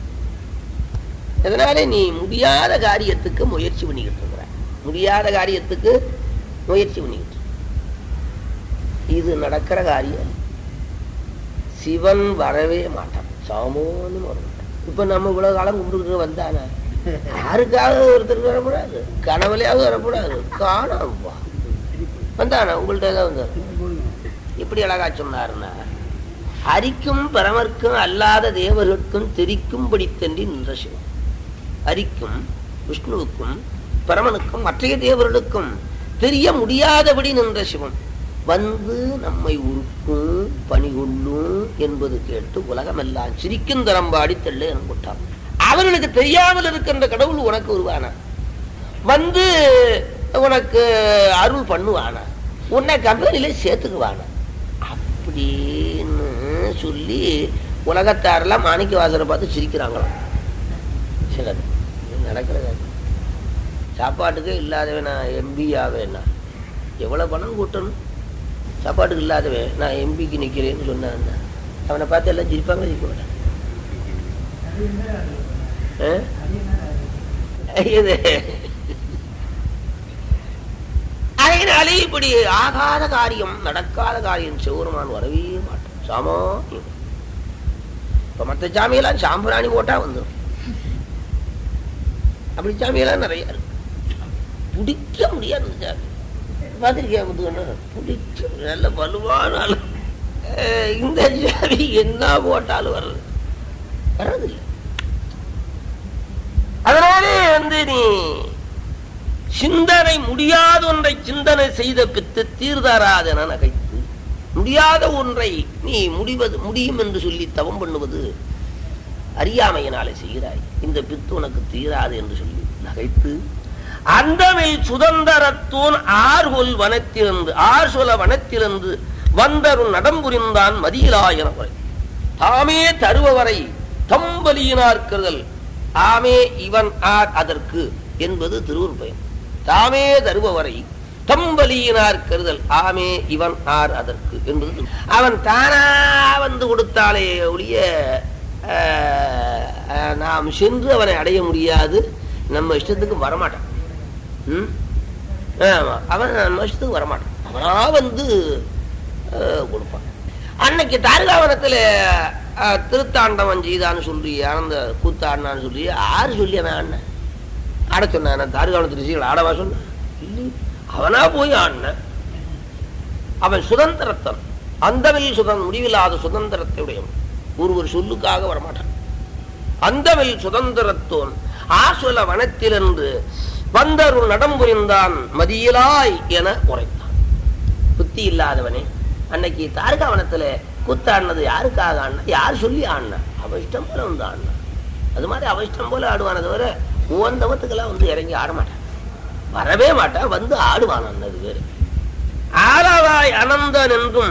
அதனாலே நீ முடியாத காரியத்துக்கு முயற்சி பண்ணிக்கிட்டு இருக்கிற முடியாத காரியத்துக்கு முயற்சி பண்ணிக்கிட்டு இது நடக்கிற காரியம் சிவன் வரவே மாட்டான் சாமோன்னு வர மாட்டான் இப்ப நம்ம இவ்வளவு காலம் கும்பிட்டு வந்தானே யாருக்காக ஒருத்தருக்கு வரக்கூடாது கனவுலையாவது வரக்கூடாது காணாம்பா வந்தானா உங்கள்ட்ட தான் வந்தார் எப்படி அழகா சொன்னாருன்னா அரிக்கும் பரமர்க்கும் அல்லாத தேவர்களுக்கும் தெரிக்கும்படி தண்டி நின்ற சிவம் அரிக்கும் விஷ்ணுவுக்கும் பரமனுக்கும் மற்றைய தேவர்களுக்கும் தெரிய முடியாதபடி நின்ற சிவம் வந்து நம்மை உருக்கும் பணிகொள்ளும் என்பது கேட்டு உலகமெல்லாம் சிரிக்கும் தரம்பாடி தெள்ள என்பட்டான் அவர்களுக்கு தெரியாமல் இருக்கின்ற கடவுள் உனக்கு உருவானா வந்து உனக்கு அருள் பண்ணுவானா உன்னை கம்பெனியில சேர்த்துக்குவானா அப்படின்னு சொல்லி உலகத்தாரெல்லாம் மாணிக்க வாசலை பார்த்து சிரிக்கிறாங்களாம் சிலர் நடக்கிறது சாப்பாட்டுக்கே இல்லாதவன் நான் எம்பி ஆவேன்னா எவ்வளவு பணம் கூட்டணும் சாப்பாட்டுக்கு இல்லாதவன் நான் எம்பிக்கு நிக்கிறேன்னு சொன்னான் அவனை பார்த்து எல்லாம் சிரிப்பாங்க சிரிக்க மாட்டான் இது அதனாலே இப்படி ஆகாத காரியம் நடக்காத காரியம் சிவருமான் வரவே மாட்டான் சாமானியம் இப்ப மற்ற சாமியெல்லாம் சாம்பிராணி போட்டா வந்துடும் அப்படி சாமியெல்லாம் நிறைய இருக்கு பிடிக்க முடியாது சாமி பார்த்துருக்கியா முத்துக்கண்ணு பிடிச்ச நல்ல வலுவான ஆளு. அஹ் இந்த ஜாதி என்ன போட்டாலும் வர்றது வர்றதில்லை அதனாலே வந்து நீ சிந்தனை முடியாத ஒன்றை சிந்தனை செய்த பித்து தீர்தாராதென நகைத்து முடியாத ஒன்றை நீ முடிவது முடியும் என்று சொல்லி தவம் பண்ணுவது அறியாமையினாலே செய்கிறாய் இந்த பித்து உனக்கு தீராது என்று சொல்லி நகைத்து அந்தமில் சுதந்திரத்தூன் ஆர்கொல் வனத்திலிருந்து ஆர் சொல வனத்திலிருந்து வந்தருள் நடம்புரிந்தான் மதியிலாயன குறை தாமே தருபவரை தம்பலியினார்க்குதல் ஆமே இவன் ஆர் அதற்கு என்பது திருவூர் பயன் தாமே தருபவரை தம்பலியினார் கருதல் ஆமே இவன் ஆர் அதற்கு என்பது திரு- அவன் தானா வந்து கொடுத்தாலே ஒழிய ஆஹ், ஆஹ், நாம் சென்று அவனை அடைய முடியாது நம்ம இஷ்டத்துக்கு வரமாட்டான் ம்? ஆமா அவன் நம்ம இஷ்டத்துக்கு வரமாட்டான் அவனா வந்து ஆஹ், கொடுப்பான் அன்னைக்கு தாரகாவனத்துல ஆஹ், திருத்தாண்டவன் செய்தான்னு சொல்லி ஆனந்த கூத்தாடினான்னு சொல்லி ஆறு சொல்லி அவன் ஆடின ஆட சொன்னான் தாரகாவனத்து ரிஷிகள் ஆடவா சொன்ன இல்லை அவனா போய் ஆடின அவன் சுதந்திரத்தன் அந்தவில் சுதன் முடிவில்லாத சுதந்திரத்தை உடையவன் ஒருவர் சொல்லுக்காக வரமாட்டான் அந்தவில் சுதந்திரத்தோன் ஆசுல வனத்திலிருந்து வந்தருள் நடம்புரிந்தான் மதியிலாய் என உரைத்தான் புத்தி இல்லாதவனே அன்னைக்கு தாரகாவனத்துல கூத்தாடினது யாருக்காக ஆடினா யார் சொல்லி ஆடினா அவ இஷ்டம் போல வந்து ஆடினா அது மாதிரி அவ இஷ்டம் போல ஆடுவான தவிர உவந்தவத்துக்கெல்லாம் வந்து இறங்கி ஆட மாட்டான் வரவே மாட்டான் வந்து ஆடுவான் அன்னது வேறு ஆளவாய் அனந்தன் என்றும்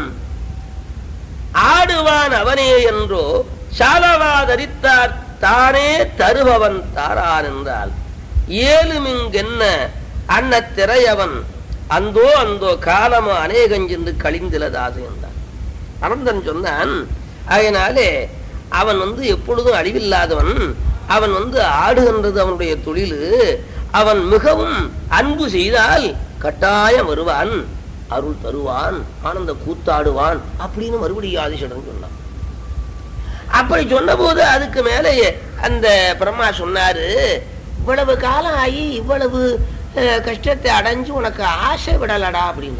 ஆடுவான் அவனே என்றோ சாலவா தரித்தார் தானே தருபவன் தாரான் என்றால் ஏழுமிங்கென்ன அன்ன திரையவன் அந்தோ அந்தோ காலமோ அநேகஞ்சென்று கழிந்திலதாது என்றான் அனந்தன் சொன்னான் அதனாலே அவன் வந்து எப்பொழுதும் அழிவில்லாதவன் அவன் வந்து ஆடுகின்றது அவனுடைய தொழில் அவன் மிகவும் அன்பு செய்தால் கட்டாயம் வருவான் அருள் தருவான் ஆனந்த கூத்தாடுவான் அப்படின்னு மறுபடியும் ஆதிசடன் சொன்னான் அப்படி சொன்னபோது அதுக்கு மேலே அந்த பிரம்மா சொன்னாரு இவ்வளவு காலம் ஆகி இவ்வளவு அஹ், கஷ்டத்தை அடைஞ்சு உனக்கு ஆசை விடலடா அப்படின்னா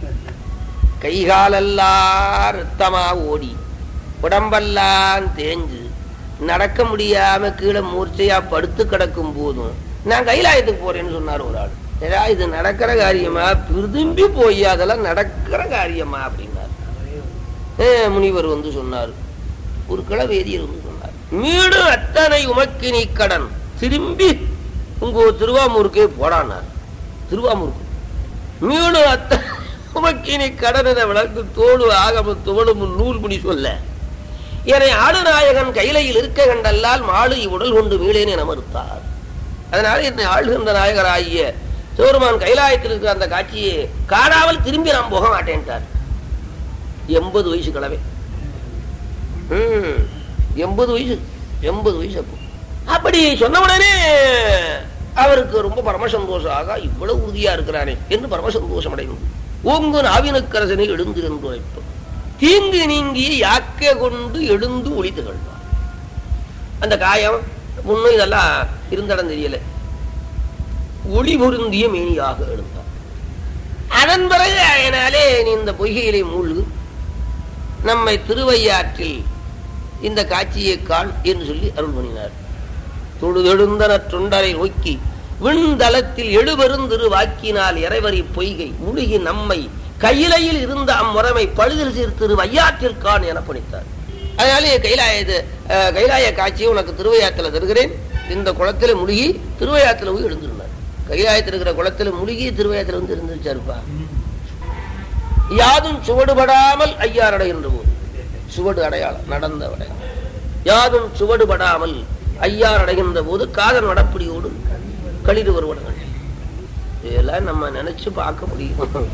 கைகாலெல்லாம் ரத்தமா ஓடி உடம்பெல்லாம் தேஞ்சு நடக்க முடியாம கீழே மூர்ச்சையா படுத்து கிடக்கும் போதும் நான் கைலாயத்துக்கு போறேன்னு சொன்னார் ஒரு ஆள் ஏடா இது நடக்கிற காரியமா திரும்பி போய் அதெல்லாம் நடக்கிற காரியமா அப்படின்னார் ஏ, முனிவர் வந்து சொன்னார் ஒரு கிளவேதியர் வந்து சொன்னார் மீண்டும் அத்தனை உமக்கு நீ கடன் திரும்பி உங்க திருவாமூருக்கே போடானார் திருவாமூருக்கு மீண்டும் அத்தனை உமக்கு நீ கடனை விளக்கு தோடு ஆகம துவளும் நூல் முடி சொல்ல என்னை ஆளுநாயகன் கைலையில் இருக்க கண்டல்லால் மாடு உடல் கொண்டு மீளேன் என மறுத்தார் அதனால என்னை ஆளுகின்ற நாயகராகிய சிவருமான் கைலாயத்தில் இருக்கிற அந்த காட்சியை காணாமல் திரும்பி நான் போக மாட்டேன்ட்டார் எண்பது வயசு கிழமை ம், எண்பது வயசு எண்பது வயசு அப்போ அப்படி சொன்ன உடனே அவருக்கு ரொம்ப பரம சந்தோஷம் ஆகா இவ்வளவு உறுதியா இருக்கிறானே என்று பரம சந்தோஷம் அடைந்து ஓங்கு நாவினுக்கரசனை எழுந்து என்று வைப்போம் தீங்கு நீங்கி யாக்கை கொண்டு எழுந்து ஒளி திகழ்வார் அந்த காயம் முன்னும் இதெல்லாம் இருந்தடம் தெரியல ஒளி பொருந்திய மேனியாக எழுந்தார் அதன் பிறகு அதனாலே நீ இந்த பொய்கையிலே மூழ்கு நம்மை திருவையாற்றில் இந்த காட்சியை காண் என்று சொல்லி அருள் பண்ணினார் தொழுதெழுந்தன தொண்டரை நோக்கி விண்தளத்தில் எழுபெருந்திரு வாக்கினால் இறைவரி பொய்கை முழுகி நம்மை கையிலையில் இருந்த அம்முறைமை பழுதில் சீர்திரு வையாற்றிற்கான் என பணித்தார் அதனாலே கைலாய அஹ், கைலாய காட்சியை உனக்கு திருவையாத்துல தருகிறேன் இந்த குளத்துல முழுகி திருவையாத்துல போய் எழுந்திருந்தார் கைலாயத்தில் இருக்கிற குளத்துல முழுகி திருவையாத்துல வந்து இருந்துருச்சாருப்பா யாதும் சுவடுபடாமல் ஐயார் அடைகின்ற போது சுவடு அடையாளம் நடந்த அடையாளம் யாதும் சுவடுபடாமல் ஐயார் அடைகின்ற போது காதல் நடப்படியோடு களிறு வருவனங்கள் இதெல்லாம் நம்ம நினைச்சு பார்க்க முடியும்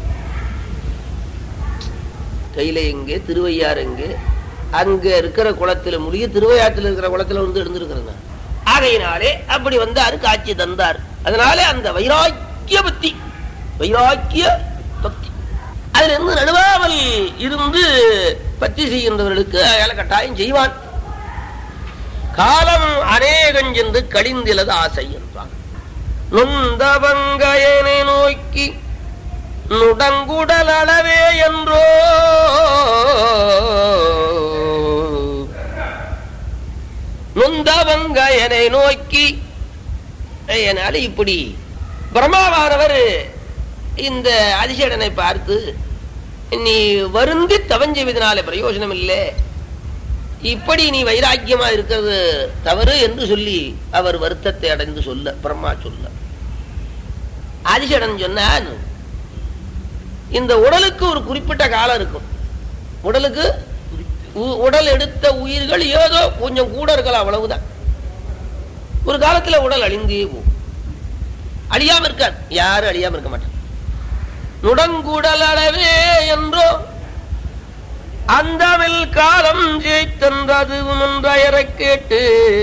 கையில எங்கே திருவையார் எங்கே அங்க இருக்கிற குளத்துல முடிய திருவையாற்றில் இருக்கிற குளத்துல வந்து எழுந்திருக்கிறது ஆகையினாலே அப்படி வந்தாரு காட்சி தந்தார் அதனாலே அந்த வைராக்கிய பக்தி வைராக்கிய பக்தி அதுல இருந்து நடுவாமல் இருந்து பக்தி செய்கின்றவர்களுக்கு அயால கட்டாயம் செய்வான் காலம் அநேகம் சென்று கழிந்திலது ஆசை என்றான் நொந்தவங்கயனை நோக்கி நுடங்குடல் அளவே என்றோ நொந்தவங்க என்னை நோக்கி என்னால இப்படி பிரம்மாவானவர் இந்த அதிசேடனை பார்த்து நீ வருந்தி தவஞ்செய்வதனால பிரயோஜனம் இல்லை இப்படி நீ வைராக்கியமா இருக்கிறது தவறு என்று சொல்லி அவர் வருத்தத்தை அடைந்து சொல்ல பிரம்மா சொல்ல ஆதிசேடன் சொன்னான் இந்த உடலுக்கு ஒரு குறிப்பிட்ட காலம் இருக்கும் உடலுக்கு உ- உடல் எடுத்த உயிர்கள் ஏதோ கொஞ்சம் கூட இருக்கலாம் அவ்வளவுதான் ஒரு காலத்துல உடல் அழிந்தே போகும் அழியாம இருக்காது யாரும் அழியாம இருக்க மாட்டாங்க நுடங்குடல் அளவே என்றோ அந்தவில் காலம் ஜெயித்தென்றது முன்றயர கேட்டு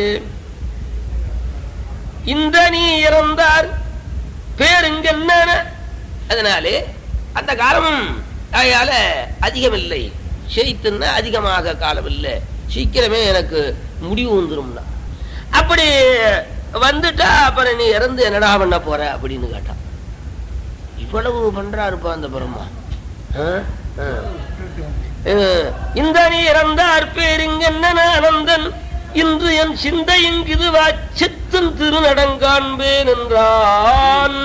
இந்த நீ இறந்தார் பேருங்க என்ன அதனாலே அந்த காலமும் அயால அதிகம் இல்லை செய்துன்னா அதிகமாக காலம் இல்லை சீக்கிரமே எனக்கு முடிவு வந்துரும்னா அப்படி வந்துட்டா அப்புறம் நீ இறந்து என்னடா பண்ண போற அப்படின்னு கேட்டான் இவ்வளவு பண்றாருப்பா அந்த பிரம்மா ஆ? ஆ. அஹ், இந்த நீ இறந்தார் பேருங்கென்ன ஆனந்தன் இன்று என் சிந்தை இங்கிது வாச்சித்தும் திருநடங்காண்பேன் என்றான்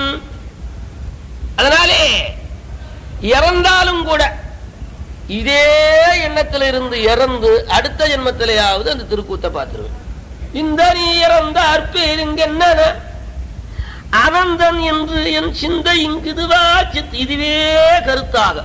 அதனாலே இறந்தாலும் கூட இதே எண்ணத்தில் இருந்து இறந்து அடுத்த ஜென்மத்திலேயாவது அந்த திருக்கூத்தை பார்த்துருவேன் இந்த நீ இறந்தார் பேருங்கென்ன அனந்தன் என்று என் சிந்தை இங்குதுவா சித் இதுவே கருத்தாக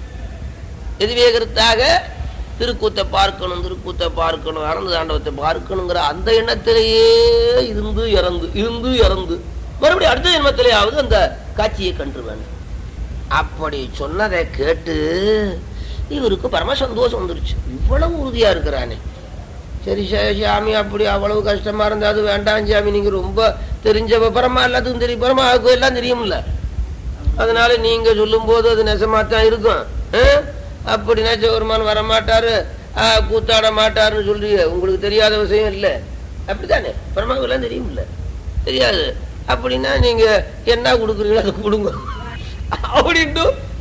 இதுவே கருத்தாக திருக்கூத்தை பார்க்கணும் திருக்கூத்தை பார்க்கணும் ஆனந்த தாண்டவத்தை பார்க்கணுங்கிற அந்த எண்ணத்திலேயே இருந்து இறந்து இருந்து இறந்து மறுபடியும் அடுத்த ஜென்மத்திலேயாவது அந்த காட்சியை கண்டுருவேன் அப்படி சொன்னதை கேட்டு இவருக்கு பரம சந்தோஷம் வந்துருச்சு இவ்வளவு உறுதியா இருக்கிறானே சரி சரி, சாமி அப்படி அவ்வளவு கஷ்டமா இருந்தா அது வேண்டாம் சாமி நீங்க ரொம்ப தெரிஞ்ச விபரமா எல்லாத்துக்கும் தெரியும் பரமா எல்லாம் தெரியும்ல அதனால நீங்க சொல்லும் போது அது நெசமாத்தான் இருக்கும் ஆ? அப்படி நெச்சவருமான் வர மாட்டாரு ஆ, கூத்தாட மாட்டாருன்னு சொல்றீங்க உங்களுக்கு தெரியாத விஷயம் இல்ல அப்படித்தானே பரமாவுக்கு எல்லாம் தெரியும்ல தெரியாது அப்படின்னா நீங்க என்ன கொடுக்குறீங்களோ அதை கொடுங்க அப்படின்ட்டு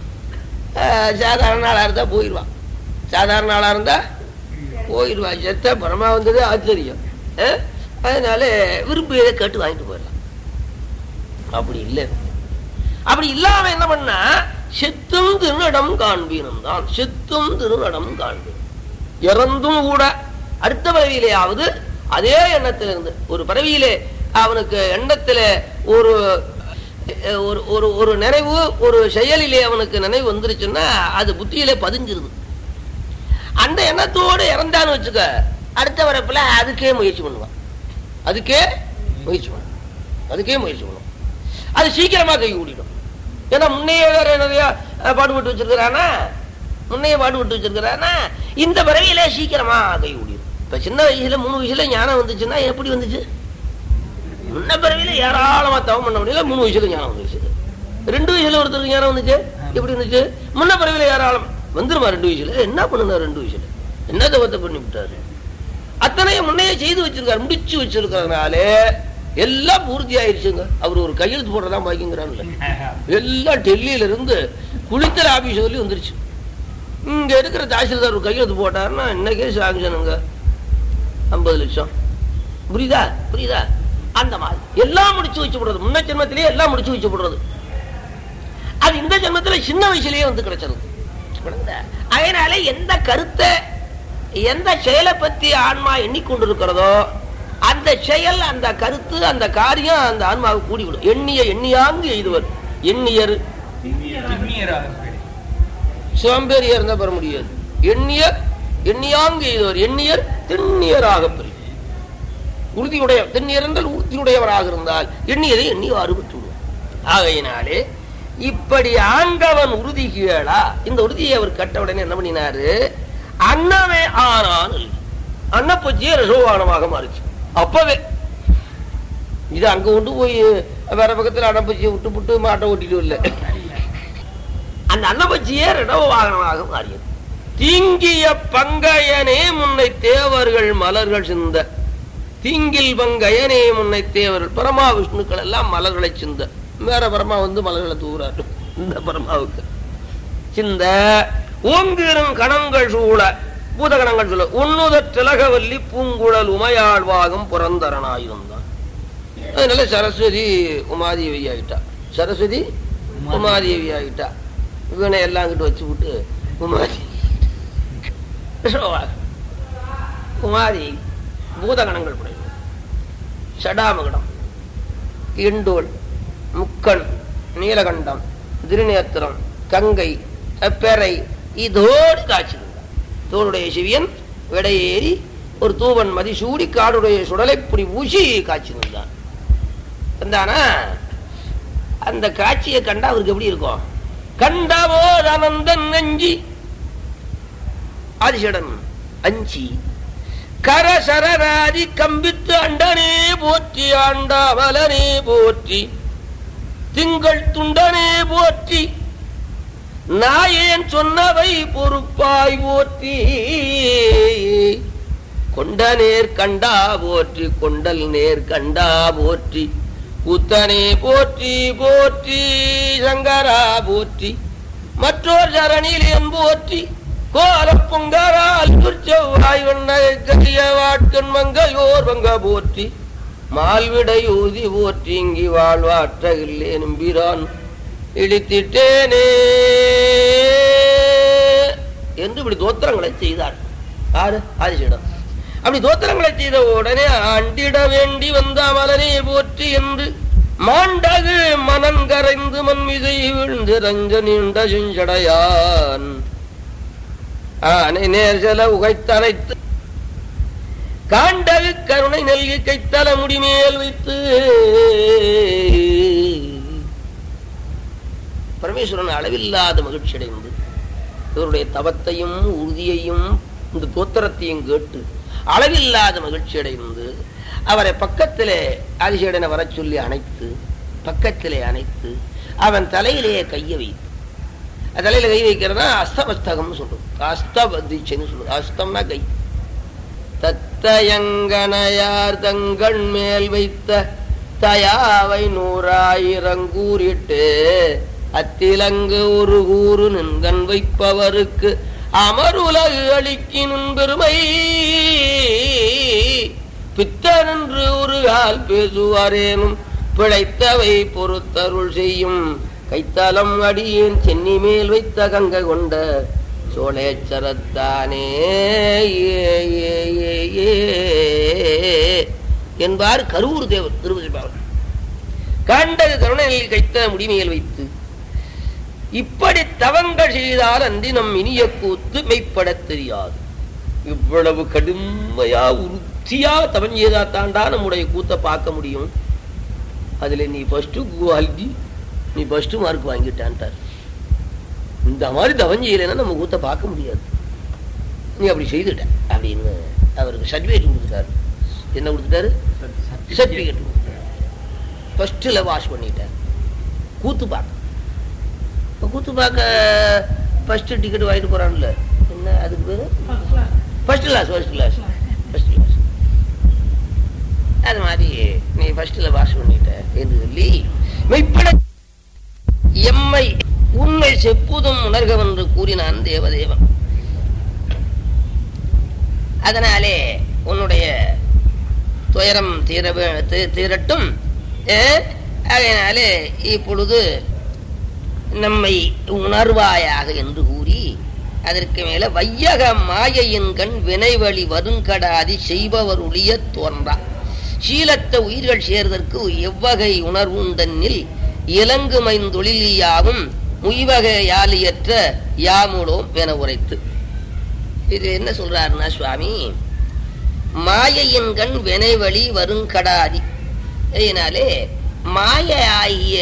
ஆ, சாதாரண ஆளா இருந்தா போயிடுவான் சாதாரண ஆளா இருந்தா போயிடுவா செத்த பரமா வந்தது ஆச்சரியம் ஆ? அதனால விரும்பியதை கேட்டு வாங்கிட்டு போயிடலாம் அப்படி இல்லை அப்படி இல்லாம என்ன பண்ணா செத்தும் திருநடம் காண்பீனும் தான் செத்தும் திருநடம் காண்பீன் இறந்தும் கூட அடுத்த பிறவியிலேயாவது அதே எண்ணத்திலிருந்து ஒரு பிறவியிலே அவனுக்கு எண்ணத்துல ஒரு அஹ், ஒரு ஒரு ஒரு நினைவு ஒரு செயலிலே அவனுக்கு நினைவு வந்துருச்சுன்னா அது புத்தியிலே பதிஞ்சிருது அந்த எண்ணத்தோடு இறந்தான்னு வச்சுக்க அடுத்த வரப்புல அதுக்கே முயற்சி பண்ணுவான் அதுக்கே முயற்சி பண்ணுவான் அதுக்கே முயற்சி பண்ணுவான் அது சீக்கிரமா கை கூடிடும் ஏன்னா முன்னையே வேற நிறைய அஹ், பாடுபட்டு வச்சிருக்கிறானா முன்னையே பாடுபட்டு வச்சிருக்கிறானா இந்த பிறவியில சீக்கிரமா கை கூடிடும் இப்ப சின்ன வயசுல மூணு வயசுல ஞானம் வந்துச்சுன்னா எப்படி வந்துச்சு முன்ன பிறவியில ஏராளமா தவம் பண்ண முடியல மூணு வயசுல ஞானம் வந்துச்சு ரெண்டு வயசுல ஒருத்தருக்கு ஞானம் வந்துச்சு எப்படி இருந்துச்சு முன்ன பிறவியில ஏராளம் வந்துருமா ரெண்டு வயசுல என்ன பண்ணுனா ரெண்டு வயசுல என்ன தவத்தை பண்ணி விட்டாரு அத்தனையும் முன்னையே செய்து வச்சிருக்காரு முடிச்சு வச்சிருக்கிறதுனாலே எல்லாம் பூர்த்தி ஆயிடுச்சுங்க அவர் ஒரு கையெழுத்து போடுறதா பாக்கிங்கிறான்ல எல்லாம் டெல்லியில இருந்து குளித்தல் ஆபீஸ் சொல்லி வந்துருச்சு இங்க இருக்கிற தாசில்தார் ஒரு கையெழுத்து போட்டாருன்னா இன்னைக்கே சாங்ஷனுங்க ஐம்பது லட்சம் புரியுதா புரியுதா அந்த மாதிரி எல்லாம் முடிச்சு வச்சு போடுறது முன்ன ஜென்மத்திலேயே எல்லாம் முடிச்சு வச்சு போடுறது அது இந்த ஜென்மத்துல சின்ன வயசுலயே வந்து கிடைச்சிருது புரியுதா? அதனால எந்த கருத்தை எந்த செயலை பத்தி ஆன்மா எண்ணிக்கொண்டிருக்கிறதோ அந்த செயல் அந்த கருத்து அந்த காரியம் அந்த ஆன்மாவுக்கு கூடிவிடும் எண்ணிய எண்ணியாங்கு எய்துவர் எண்ணியர் சோம்பேறியா இருந்தா பெற முடியாது எண்ணியர் எண்ணியாங்கு எய்துவர் எண்ணியர் திண்ணியராக பெறும் உறுதியுடைய தென்னியர் என்றால் உறுதியுடையவராக இருந்தால் எண்ணியதை எண்ணி அறுபட்டு விடுவார் ஆகையினாலே இப்படி ஆண்டவன் உறுதி கீழா இந்த உறுதியை அவர் கட்ட உடனே என்ன பண்ணினாரு அன்னமே ஆனான் அன்னப்பச்சியே ரசோவானமாக மாறிச்சு அப்பவே இது அங்க கொண்டு போய் வேற பக்கத்துல அன்னப்பச்சியை விட்டு விட்டு மாட்டை ஓட்டிட்டு இல்ல அந்த அன்னப்பச்சியே ரிடவ வாகனமாக மாறியது தீங்கிய பங்கையனே முன்னை தேவர்கள் மலர்கள் சிந்த தீங்கில் பங்கையனே முன்னை தேவர்கள் பரமா விஷ்ணுக்கள் எல்லாம் மலர்களை சிந்த வேற பரமா வந்து மலர்களை தூவுறாரு இந்த பிரம்மாவுக்கு சிந்த ஓங்கிரும் கணங்கள் சூழ பூதகணங்கள் சூழ உன்னுத திலகவல்லி பூங்குழல் உமையாழ்வாகும் புரந்தரனாயிருந்தான் அதனால சரஸ்வதி உமாதேவி ஆயிட்டா சரஸ்வதி உமாதேவி ஆயிட்டா இவனை எல்லாம் கிட்ட வச்சு விட்டு உமாதி உமாதி பூதகணங்கள் படையும் சடாமகடம் இண்டோல் முக்கண் நீலகண்டம் திருநேத்திரம் கங்கை பெறை இதோடு காட்சி தந்தார். தோளுடைய சிவியன் விடையேறி ஒரு தூவன் மதிசூடி காடுடைய சுடலை புடி பூசி காட்சி தந்தான் தந்தானா அந்த காட்சியை கண்டா அவருக்கு எப்படி இருக்கும் கண்டவோ அனந்தன் நஞ்சி ஆதிசேடன் அஞ்சி கரசரராதி கம்பித்து அண்டனே போற்றி ஆண்டாவலனே போற்றி திங்கள் துண்டனே போற்றி நாயேன் சொன்னவை பொறுப்பாய் போற்றி கொண்ட நேர் கண்டா போற்றி கொண்டல் நேர் கண்டா போற்றி கூத்தனே போற்றி போற்றி சங்கரா போற்றி மற்றோர் சரணில் என் போற்றி கோல பொங்கரால் செவ்வாய் வண்ண வாட்கண் மங்கையோர் வங்க போற்றி மால்விடை ஊதி போற்றி இங்கி வாழ்வாற்ற இல்லே நம்பிரான் இடித்திட்டேனே என்று இப்படி தோத்திரங்களை செய்தார் யாரு ஆதிசிடம் அப்படி தோத்திரங்களை செய்த உடனே ஆண்டிட வேண்டி வந்த மலனே போற்றி என்று மாண்டகு மனங்கரைந்து மண்மிசை விழுந்து ரஞ்ச நீண்ட செஞ்சடையான் ஆனை நேர்சல உகைத்தனைத்து காண்டகு கருணை நல்கி கைத்தல முடிமேல் வைத்து பரமேஸ்வரன் அளவில்லாத மகிழ்ச்சி அடைந்து இவருடைய தவத்தையும் உறுதியையும் இந்த தோத்திரத்தையும் கேட்டு அளவில்லாத மகிழ்ச்சி அடைந்து அவரை பக்கத்திலே ஆதிசேடனை வர சொல்லி அணைத்து பக்கத்திலே அணைத்து அவன் தலையிலேயே கையை வைத்து அது தலையில கை வைக்கிறதா அஸ்தமஸ்தகம்னு சொல்றோம் அஸ்தபதிச்சைன்னு சொல்றோம் அஸ்தம்னா கை தத்தயங்கனையார் தங்கள் மேல் வைத்த தயாவை நூறாயிரம் கூறிட்டு அத்திலங்கு ஒரு கூறு நின்கண் வைப்பவருக்கு அமருலகு அளிக்கினும் பெருமை பித்தனென்று ஒரு கால் பேசுவாரேனும் பிழைத்தவை பொறுத்தருள் செய்யும் கைத்தலம் அடியேன் சென்னி மேல் வைத்த கங்கை கொண்ட சோழேச்சரத்தானே ஏ, ஏ, ஏ, ஏ. என்பார் கரூர் தேவர் திருவதிபாவர் காண்டது கருணையில் கைத்த முடிமையில் வைத்து இப்படி தவங்கள் செய்தால் அன்றி நம் இனிய கூத்து மெய்ப்படத் தெரியாது இவ்வளவு கடுமையா உறுதியா தவன் செய்தா தாண்டா நம்முடைய கூத்தை பார்க்க முடியும் அதுல நீ ஃபர்ஸ்ட் குவாலிட்டி நீ ஃபர்ஸ்ட் மார்க் வாங்கிட்டான்ட்டார் இந்த மாதிரி தவன் செய்யலைன்னா நம்ம கூத்தை பார்க்க முடியாது நீ அப்படி செய்துட்ட அப்படின்னு அவருக்கு சர்டிபிகேட் கொடுத்துட்டாரு என்ன கொடுத்துட்டாரு சர்டிபிகேட் ஃபர்ஸ்ட்ல வாஷ் பண்ணிட்டார் கூத்து பார்க்க இப்போ கூத்து பார்க்க ஃபர்ஸ்ட் டிக்கெட் வாங்கிட்டு போறான்ல என்ன அதுக்கு பேரு first class first class first class அது மாதிரி நீ ஃபர்ஸ்ட்ல வாஷ் பண்ணிட்ட என்று சொல்லி மெய்ப்பட எம்மை உண்மை செப்புதும் உணர்கவென்று கூறினான் தேவதேவன் அதனாலே உன்னுடைய துயரம் தீர வே- தீ- தீரட்டும் ஏ? அதனாலே இப்பொழுது நம்மை உணர்வாயாக என்று கூறி அதற்கு மேல வையக மாயையின் கண் வினைவழி வருங்கடாதி செய்பவர் ஒளிய தோன்றா சீலத்த உயிர்கள் சேர்தற்கு எவ்வகை உணர்வுண்டனில் இலங்குமைந்தொழிலியாவும் முய்வகை யாலியற்ற யாமுடோம் என உரைத்து இது என்ன சொல்றாருன்னா சுவாமி மாயையின் கண் வினைவழி வருங்கடாதி இதனாலே மாய ஆகிய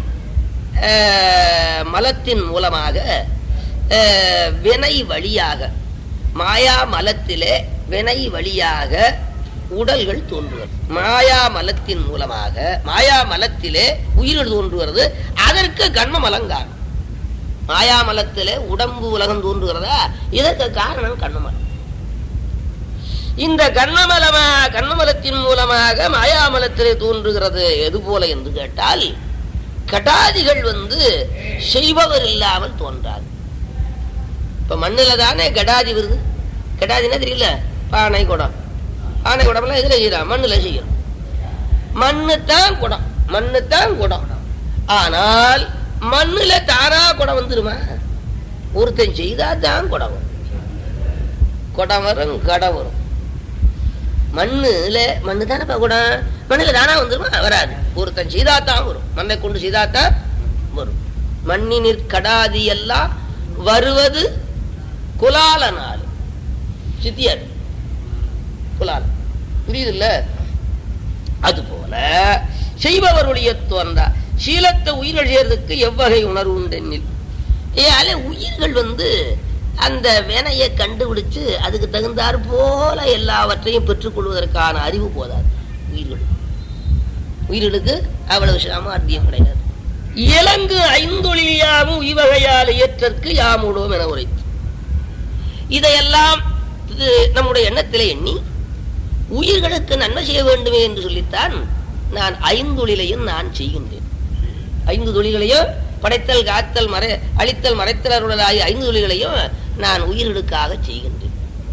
அஹ், மலத்தின் மூலமாக அஹ், வினை வழியாக மாயா மலத்திலே வினை வழியாக உடல்கள் தோன்றுகிறது மாயா மலத்தின் மூலமாக மாயா மலத்திலே உயிர்கள் தோன்றுகிறது அதற்கு கண்மம் அலங்காரம் மாயா மலத்திலே உடம்பு உலகம் தோன்றுகிறதா இதற்கு காரணம் கண்ணமலம் இந்த கண்ணமலமா கண்ணமலத்தின் மூலமாக மாயாமலத்திலே தோன்றுகிறது எது போல என்று கேட்டால் கடாதிகள் வந்து செய்பவர் இல்லாமல் தோன்றாது இப்ப மண்ணுல தானே கடாதி வருது கடாதினா தெரியல பானை குடம் பானை குடம்லாம் எதுல செய்யறான் மண்ணுல செய்யறோம் மண்ணு தான் குடம் மண்ணு தான் குடம் ஆனால் மண்ணுல தானா குடம் வந்துருமா ஒருத்தன் செய்தா தான் குடம் வரும் குடம் வரும் கடம் வரும் மண்ணுல மண்ணு தானே குடம் மண்ணுல தானா வந்துருமா வராது ஒருத்தன் செய்தா தான் வரும் மண்ணை கொண்டு செய்தா தான் வரும் மண்ணினிற் கடாதி எல்லாம் வருவது குலால நாள் சித்தியார் குலால் புரியுதுல்ல அது போல செய்பவருடைய தோன்றா சீலத்தை உயிர்கள் செய்யறதுக்கு எவ்வகை உணர்வு உண்டென்னில் ஏயால உயிர்கள் வந்து அந்த வினையை கண்டுபிடிச்சு அதுக்கு தகுந்தாற் போல எல்லாவற்றையும் பெற்றுக்கொள்வதற்கான அறிவு போதாது உயிர்களுக்கு உயிர்களுக்கு அவ்வளவு சாமர்த்தியம் கிடையாது இலங்கு ஐந்தொழியாமும் இவ்வகையால் இயற்றற்கு யாமுடுவோம் என உரைத்து இதையெல்லாம் இது நம்முடைய எண்ணத்திலே எண்ணி உயிர்களுக்கு நன்மை செய்ய வேண்டுமே என்று சொல்லித்தான் நான் ஐந்தொழிலையும் நான் செய்கின்றேன் ஐந்து தொழில்களையும் படைத்தல் காத்தல் மறை அழித்தல் மறைத்தல் அருளலாகிய ஐந்து தொழில்களையும் நான் உயிர்களுக்காக செய்கின்றேன்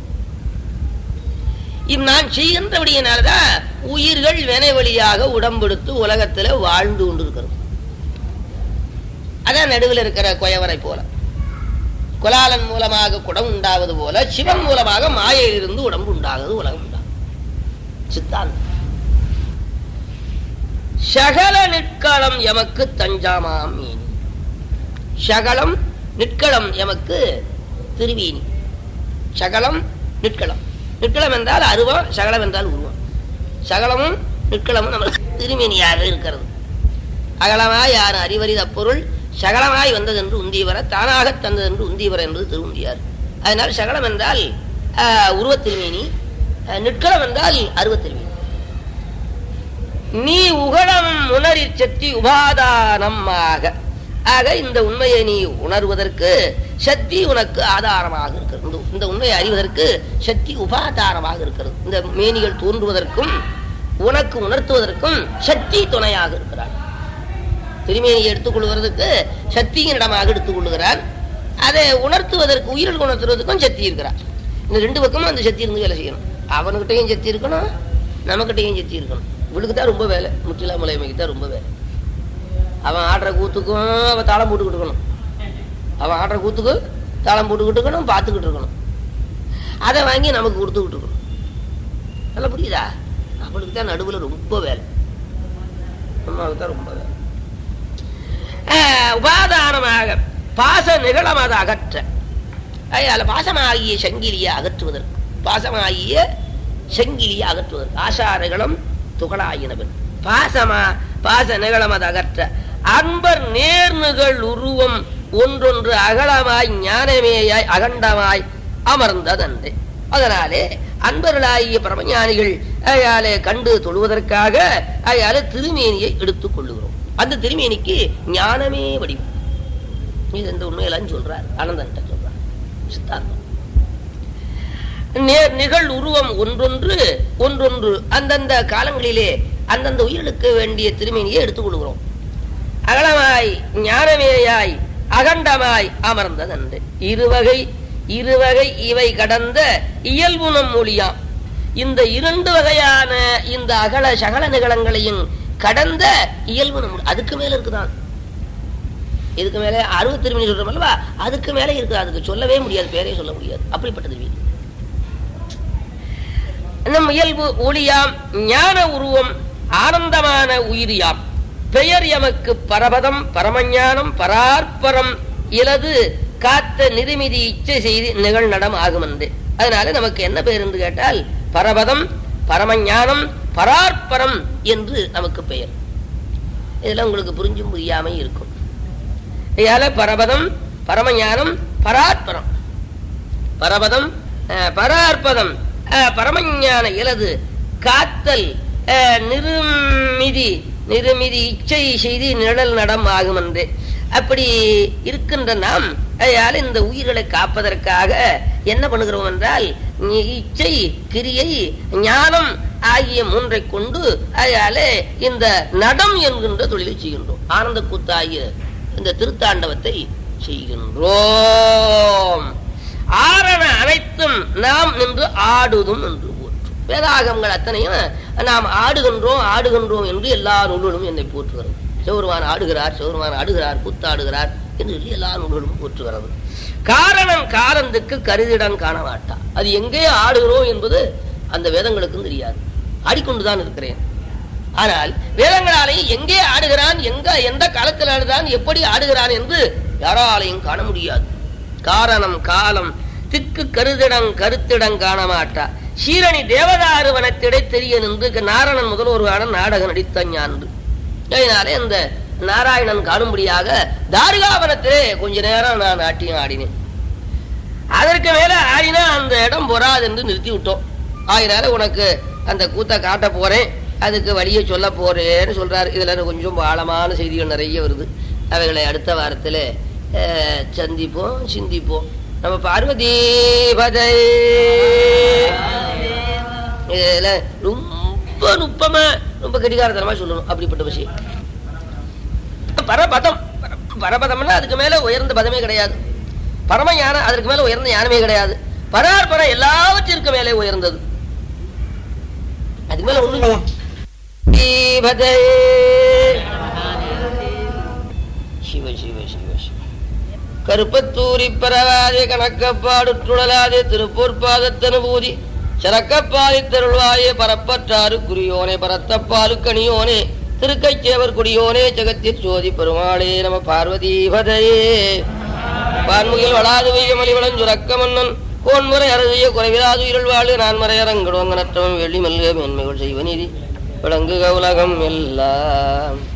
இம் நான் செய்கின்றபடியினால்தான் உயிர்கள் வினை வழியாக உடம்பெடுத்து உலகத்துல வாழ்ந்து கொண்டிருக்கிறது அதான் நடுவில் இருக்கிற கொயவரை போல குலாலன் மூலமாக குடம் உண்டாவது போல சிவன் மூலமாக மாயையிலிருந்து உடம்பு உண்டாகுது உலகம் உண்டாகும் சித்தாந்தம் சகல நிற்களம் எமக்கு தஞ்சாமாம் மீனி சகலம் நிற்களம் எமக்கு திருவீனி சகலம் நிற்களம் நிற்களம் என்றால் அருவம் சகலம் என்றால் உருவம் சகலமும் நிற்களமும் நமக்கு திருமேனியாக இருக்கிறது அகலமாய் யார் அறிவறித பொருள் சகலமாய் வந்ததென்று உந்தியவர தானாக தந்ததென்று உந்தியவர் என்பது திருவுந்தியார் அதனால் சகலம் என்றால் உருவத் திருமேனி நிற்களம் என்றால் அருவத் திருமேனி நீ உகழம் உணரிற் சக்தி உபாதானம் ஆக ஆக இந்த உண்மையை நீ உணர்வதற்கு சக்தி உனக்கு ஆதாரமாக இருக்கிறது இந்த- இந்த உண்மையை அறிவதற்கு சக்தி உபாதாரமாக இருக்கிறது இந்த மேனிகள் தோன்றுவதற்கும் உனக்கு உணர்த்துவதற்கும் சக்தி துணையாக இருக்கிறார் திருமேனியை எடுத்துக்கொள்வதற்கு சக்தியின் இடமாக எடுத்துக்கொள்ளுகிறார் அதை உணர்த்துவதற்கு உயிரில் உணர்த்துவதற்கும் சக்தி இருக்கிறார் இந்த ரெண்டு பக்கமும் அந்த சக்தி இருந்து வேலை செய்யணும் அவனுக்கிட்டையும் சக்தி இருக்கணும் நமக்கிட்டையும் சக்தி இருக்கணும் இவளுக்கு தான் ரொம்ப வேலை முற்றிலா முலைமைக்கு தான் ரொம்ப வேலை அவன் ஆடுற கூத்துக்கும் அவன் தாளம் போட்டுக்கிட்டு இருக்கணும் அவன் ஆடுற கூத்துக்கு தாளம் போட்டுக்கிட்டு இருக்கணும் பார்த்துக்கிட்டு இருக்கணும் அதை வாங்கி நமக்கு கொடுத்துக்கிட்டு இருக்கணும் நல்லா புரியுதா அவளுக்கு தான் நடுவில் ரொம்ப வேலை அம்மாவுக்கு தான் ரொம்ப வேலை ஆஹ், உபாதானமாக பாச நிகழம் அதை அகற்ற அதனால பாசமாகிய சங்கிலியை அகற்றுவதற்கு பாசமாகிய சங்கிலியை அகற்றுவதற்கு ஆசாரகளும் துகளாயினவன் பாசமா பாச நிகழம் அதை அகற்ற அன்பர் நேர்நிகள் உருவம் ஒன்றொன்று அகலமாய் ஞானமேயாய் அகண்டமாய் அமர்ந்ததன்றே அதனாலே அன்பர்களாகிய பரமஞானிகள் அயாலே கண்டு தொழுவதற்காக அயால திருமேனியை எடுத்துக் கொள்ளுகிறோம் அந்த திருமேனிக்கு ஞானமே வடிவம் இது இந்த உண்மையெல்லாம் சொல்றார் ஆனந்தன் சொல்றார் சித்தாந்தம் நேர் நிகழ் உருவம் ஒன்றொன்று ஒன்றொன்று அந்தந்த காலங்களிலே அந்தந்த உயிர்களுக்கு வேண்டிய திருமேனியை எடுத்துக் கொள்கிறோம் அகலமாய் ஞானமேயாய் அகண்டமாய் அமர்ந்ததன்று இருவகை இருவகை இவை கடந்த இயல்புணம் மொழியாம் இந்த இரண்டு வகையான இந்த அகல சகல நிகழங்களையும் கடந்த இயல்பு நம்ம அதுக்கு மேல இருக்குதான் இதுக்கு மேல அறுபத்தி திருமணி சொல்றோம் அல்லவா அதுக்கு மேல இருக்குது அதுக்கு சொல்லவே முடியாது பேரே சொல்ல முடியாது அப்படிப்பட்ட திருமணி நம் இயல்பு ஒளியாம் ஞான உருவம் ஆனந்தமான உயிரியாம் பெயர் எமக்கு பரபதம் பரமஞானம் பராற்பரம் இலது காத்த நிருமிதி இச்சை செய்து நிகழ்நடம் ஆகும் என்று அதனால நமக்கு என்ன பெயர் என்று கேட்டால் பரபதம் பரமஞானம் பராற்பரம் என்று நமக்கு பெயர் இதெல்லாம் உங்களுக்கு புரிஞ்சும் புரியாமை இருக்கும் இதால பரபதம் பரமஞானம் பராற்பரம் பரபதம் அஹ், பரார்ப்பதம் அஹ், பரமஞான இலது காத்தல் அஹ், நிருமிதி நிருமிதி இச்சை செய்தி நிழல் நடம் ஆகும் என்றே அப்படி இருக்கின்ற நாம் அதால இந்த உயிர்களை காப்பதற்காக என்ன பண்ணுகிறோம் என்றால் நீ- இச்சை கிரியை ஞானம் ஆகிய மூன்றை கொண்டு அதால இந்த நடம் என்கின்ற தொழிலை செய்கின்றோம் ஆனந்த கூத்தாகிய இந்த திருத்தாண்டவத்தை செய்கின்றோம் ஆரண அனைத்தும் நாம் நின்று ஆடுதும் என்று போற்றும் வேதாகங்கள் அத்தனையும் நாம் ஆடுகின்றோம் ஆடுகின்றோம் என்று எல்லா நூல்களும் என்னை போற்றுகிறது சிவருமான் ஆடுகிறார் சிவருமான் ஆடுகிறார் கூத்தாடுகிறார் என்று சொல்லி எல்லா நூல்களும் போற்றுகிறது காரணம் காலத்துக்கு கருதிடம் காண மாட்டா அது எங்கே ஆடுகிறோம் என்பது அந்த வேதங்களுக்கும் தெரியாது ஆடிக்கொண்டுதான் இருக்கிறேன் ஆனால் வேதங்களாலேயும் எங்கே ஆடுகிறான் எங்க எந்த காலத்தில் ஆடுகிறான் எப்படி ஆடுகிறான் என்று யாராலையும் காண முடியாது காரணம் காலம் திக்கு கருதிடம் கருத்திடம் காண மாட்டா சீரணி தேவதாரு வனத்திடை தெரிய நின்று நாரணன் முதல்வருவான நாடகம் நடித்த ஞான்று அதனாலே இந்த நாராயணன் காணும்படியாக தாரிகாவனத்திலே கொஞ்ச நேரம் நான் நாட்டியம் ஆடினேன் அதற்கு மேல ஆடினா அந்த இடம் பொறாது என்று நிறுத்தி விட்டோம் ஆயினால உனக்கு அந்த கூத்த காட்ட போறேன் அதுக்கு வழியை சொல்ல போறேன்னு சொல்றாரு இதுல கொஞ்சம் ஆழமான செய்திகள் நிறைய வருது அவைகளை அடுத்த வாரத்துல அஹ், சந்திப்போம் சிந்திப்போம் நம்ம பார்வதி பதை இதுல ரொம்ப நுட்பமா ரொம்ப கடிகாரத்தனமா சொல்லணும் அப்படிப்பட்ட விஷயம் பரபதம் பரபதம்னா அதுக்கு மேல உயர்ந்த பதமே கிடையாது பரம ஞானம் அதற்கு மேல உயர்ந்த ஞானமே கிடையாது பராற்பரம் எல்லாவற்றிற்கு மேலே உயர்ந்தது அதுக்கு மேல ஒண்ணு தீபதே. சிவ சிவ சிவ சிவ கருப்பத்தூரி பரவாதே கணக்கப்பாடுற்றுழலாதே திருப்பூர் பாதத்தனுபூதி சரக்கப்பாதி தருள்வாயே பரப்பற்றாறு குறியோனே பரத்தப்பாலு கணியோனே திருக்கைச்சேவர் குடியோனே ஜெகத்திற் ஜோதி பெருமாளே நம பார்வதீபதையே பான்முகில் வளாது வெய்யமலி வளஞ்சுரக்க மன்னன் கோன்முறை அரசிய குறைவிலாது இருள் வாழு நான் மறையரங்கடுவங்க நற்றவன் வெள்ளி மல்லிய மேன்மைகள் செய்வ நீதி விளங்குக உலகம் எல்லாம்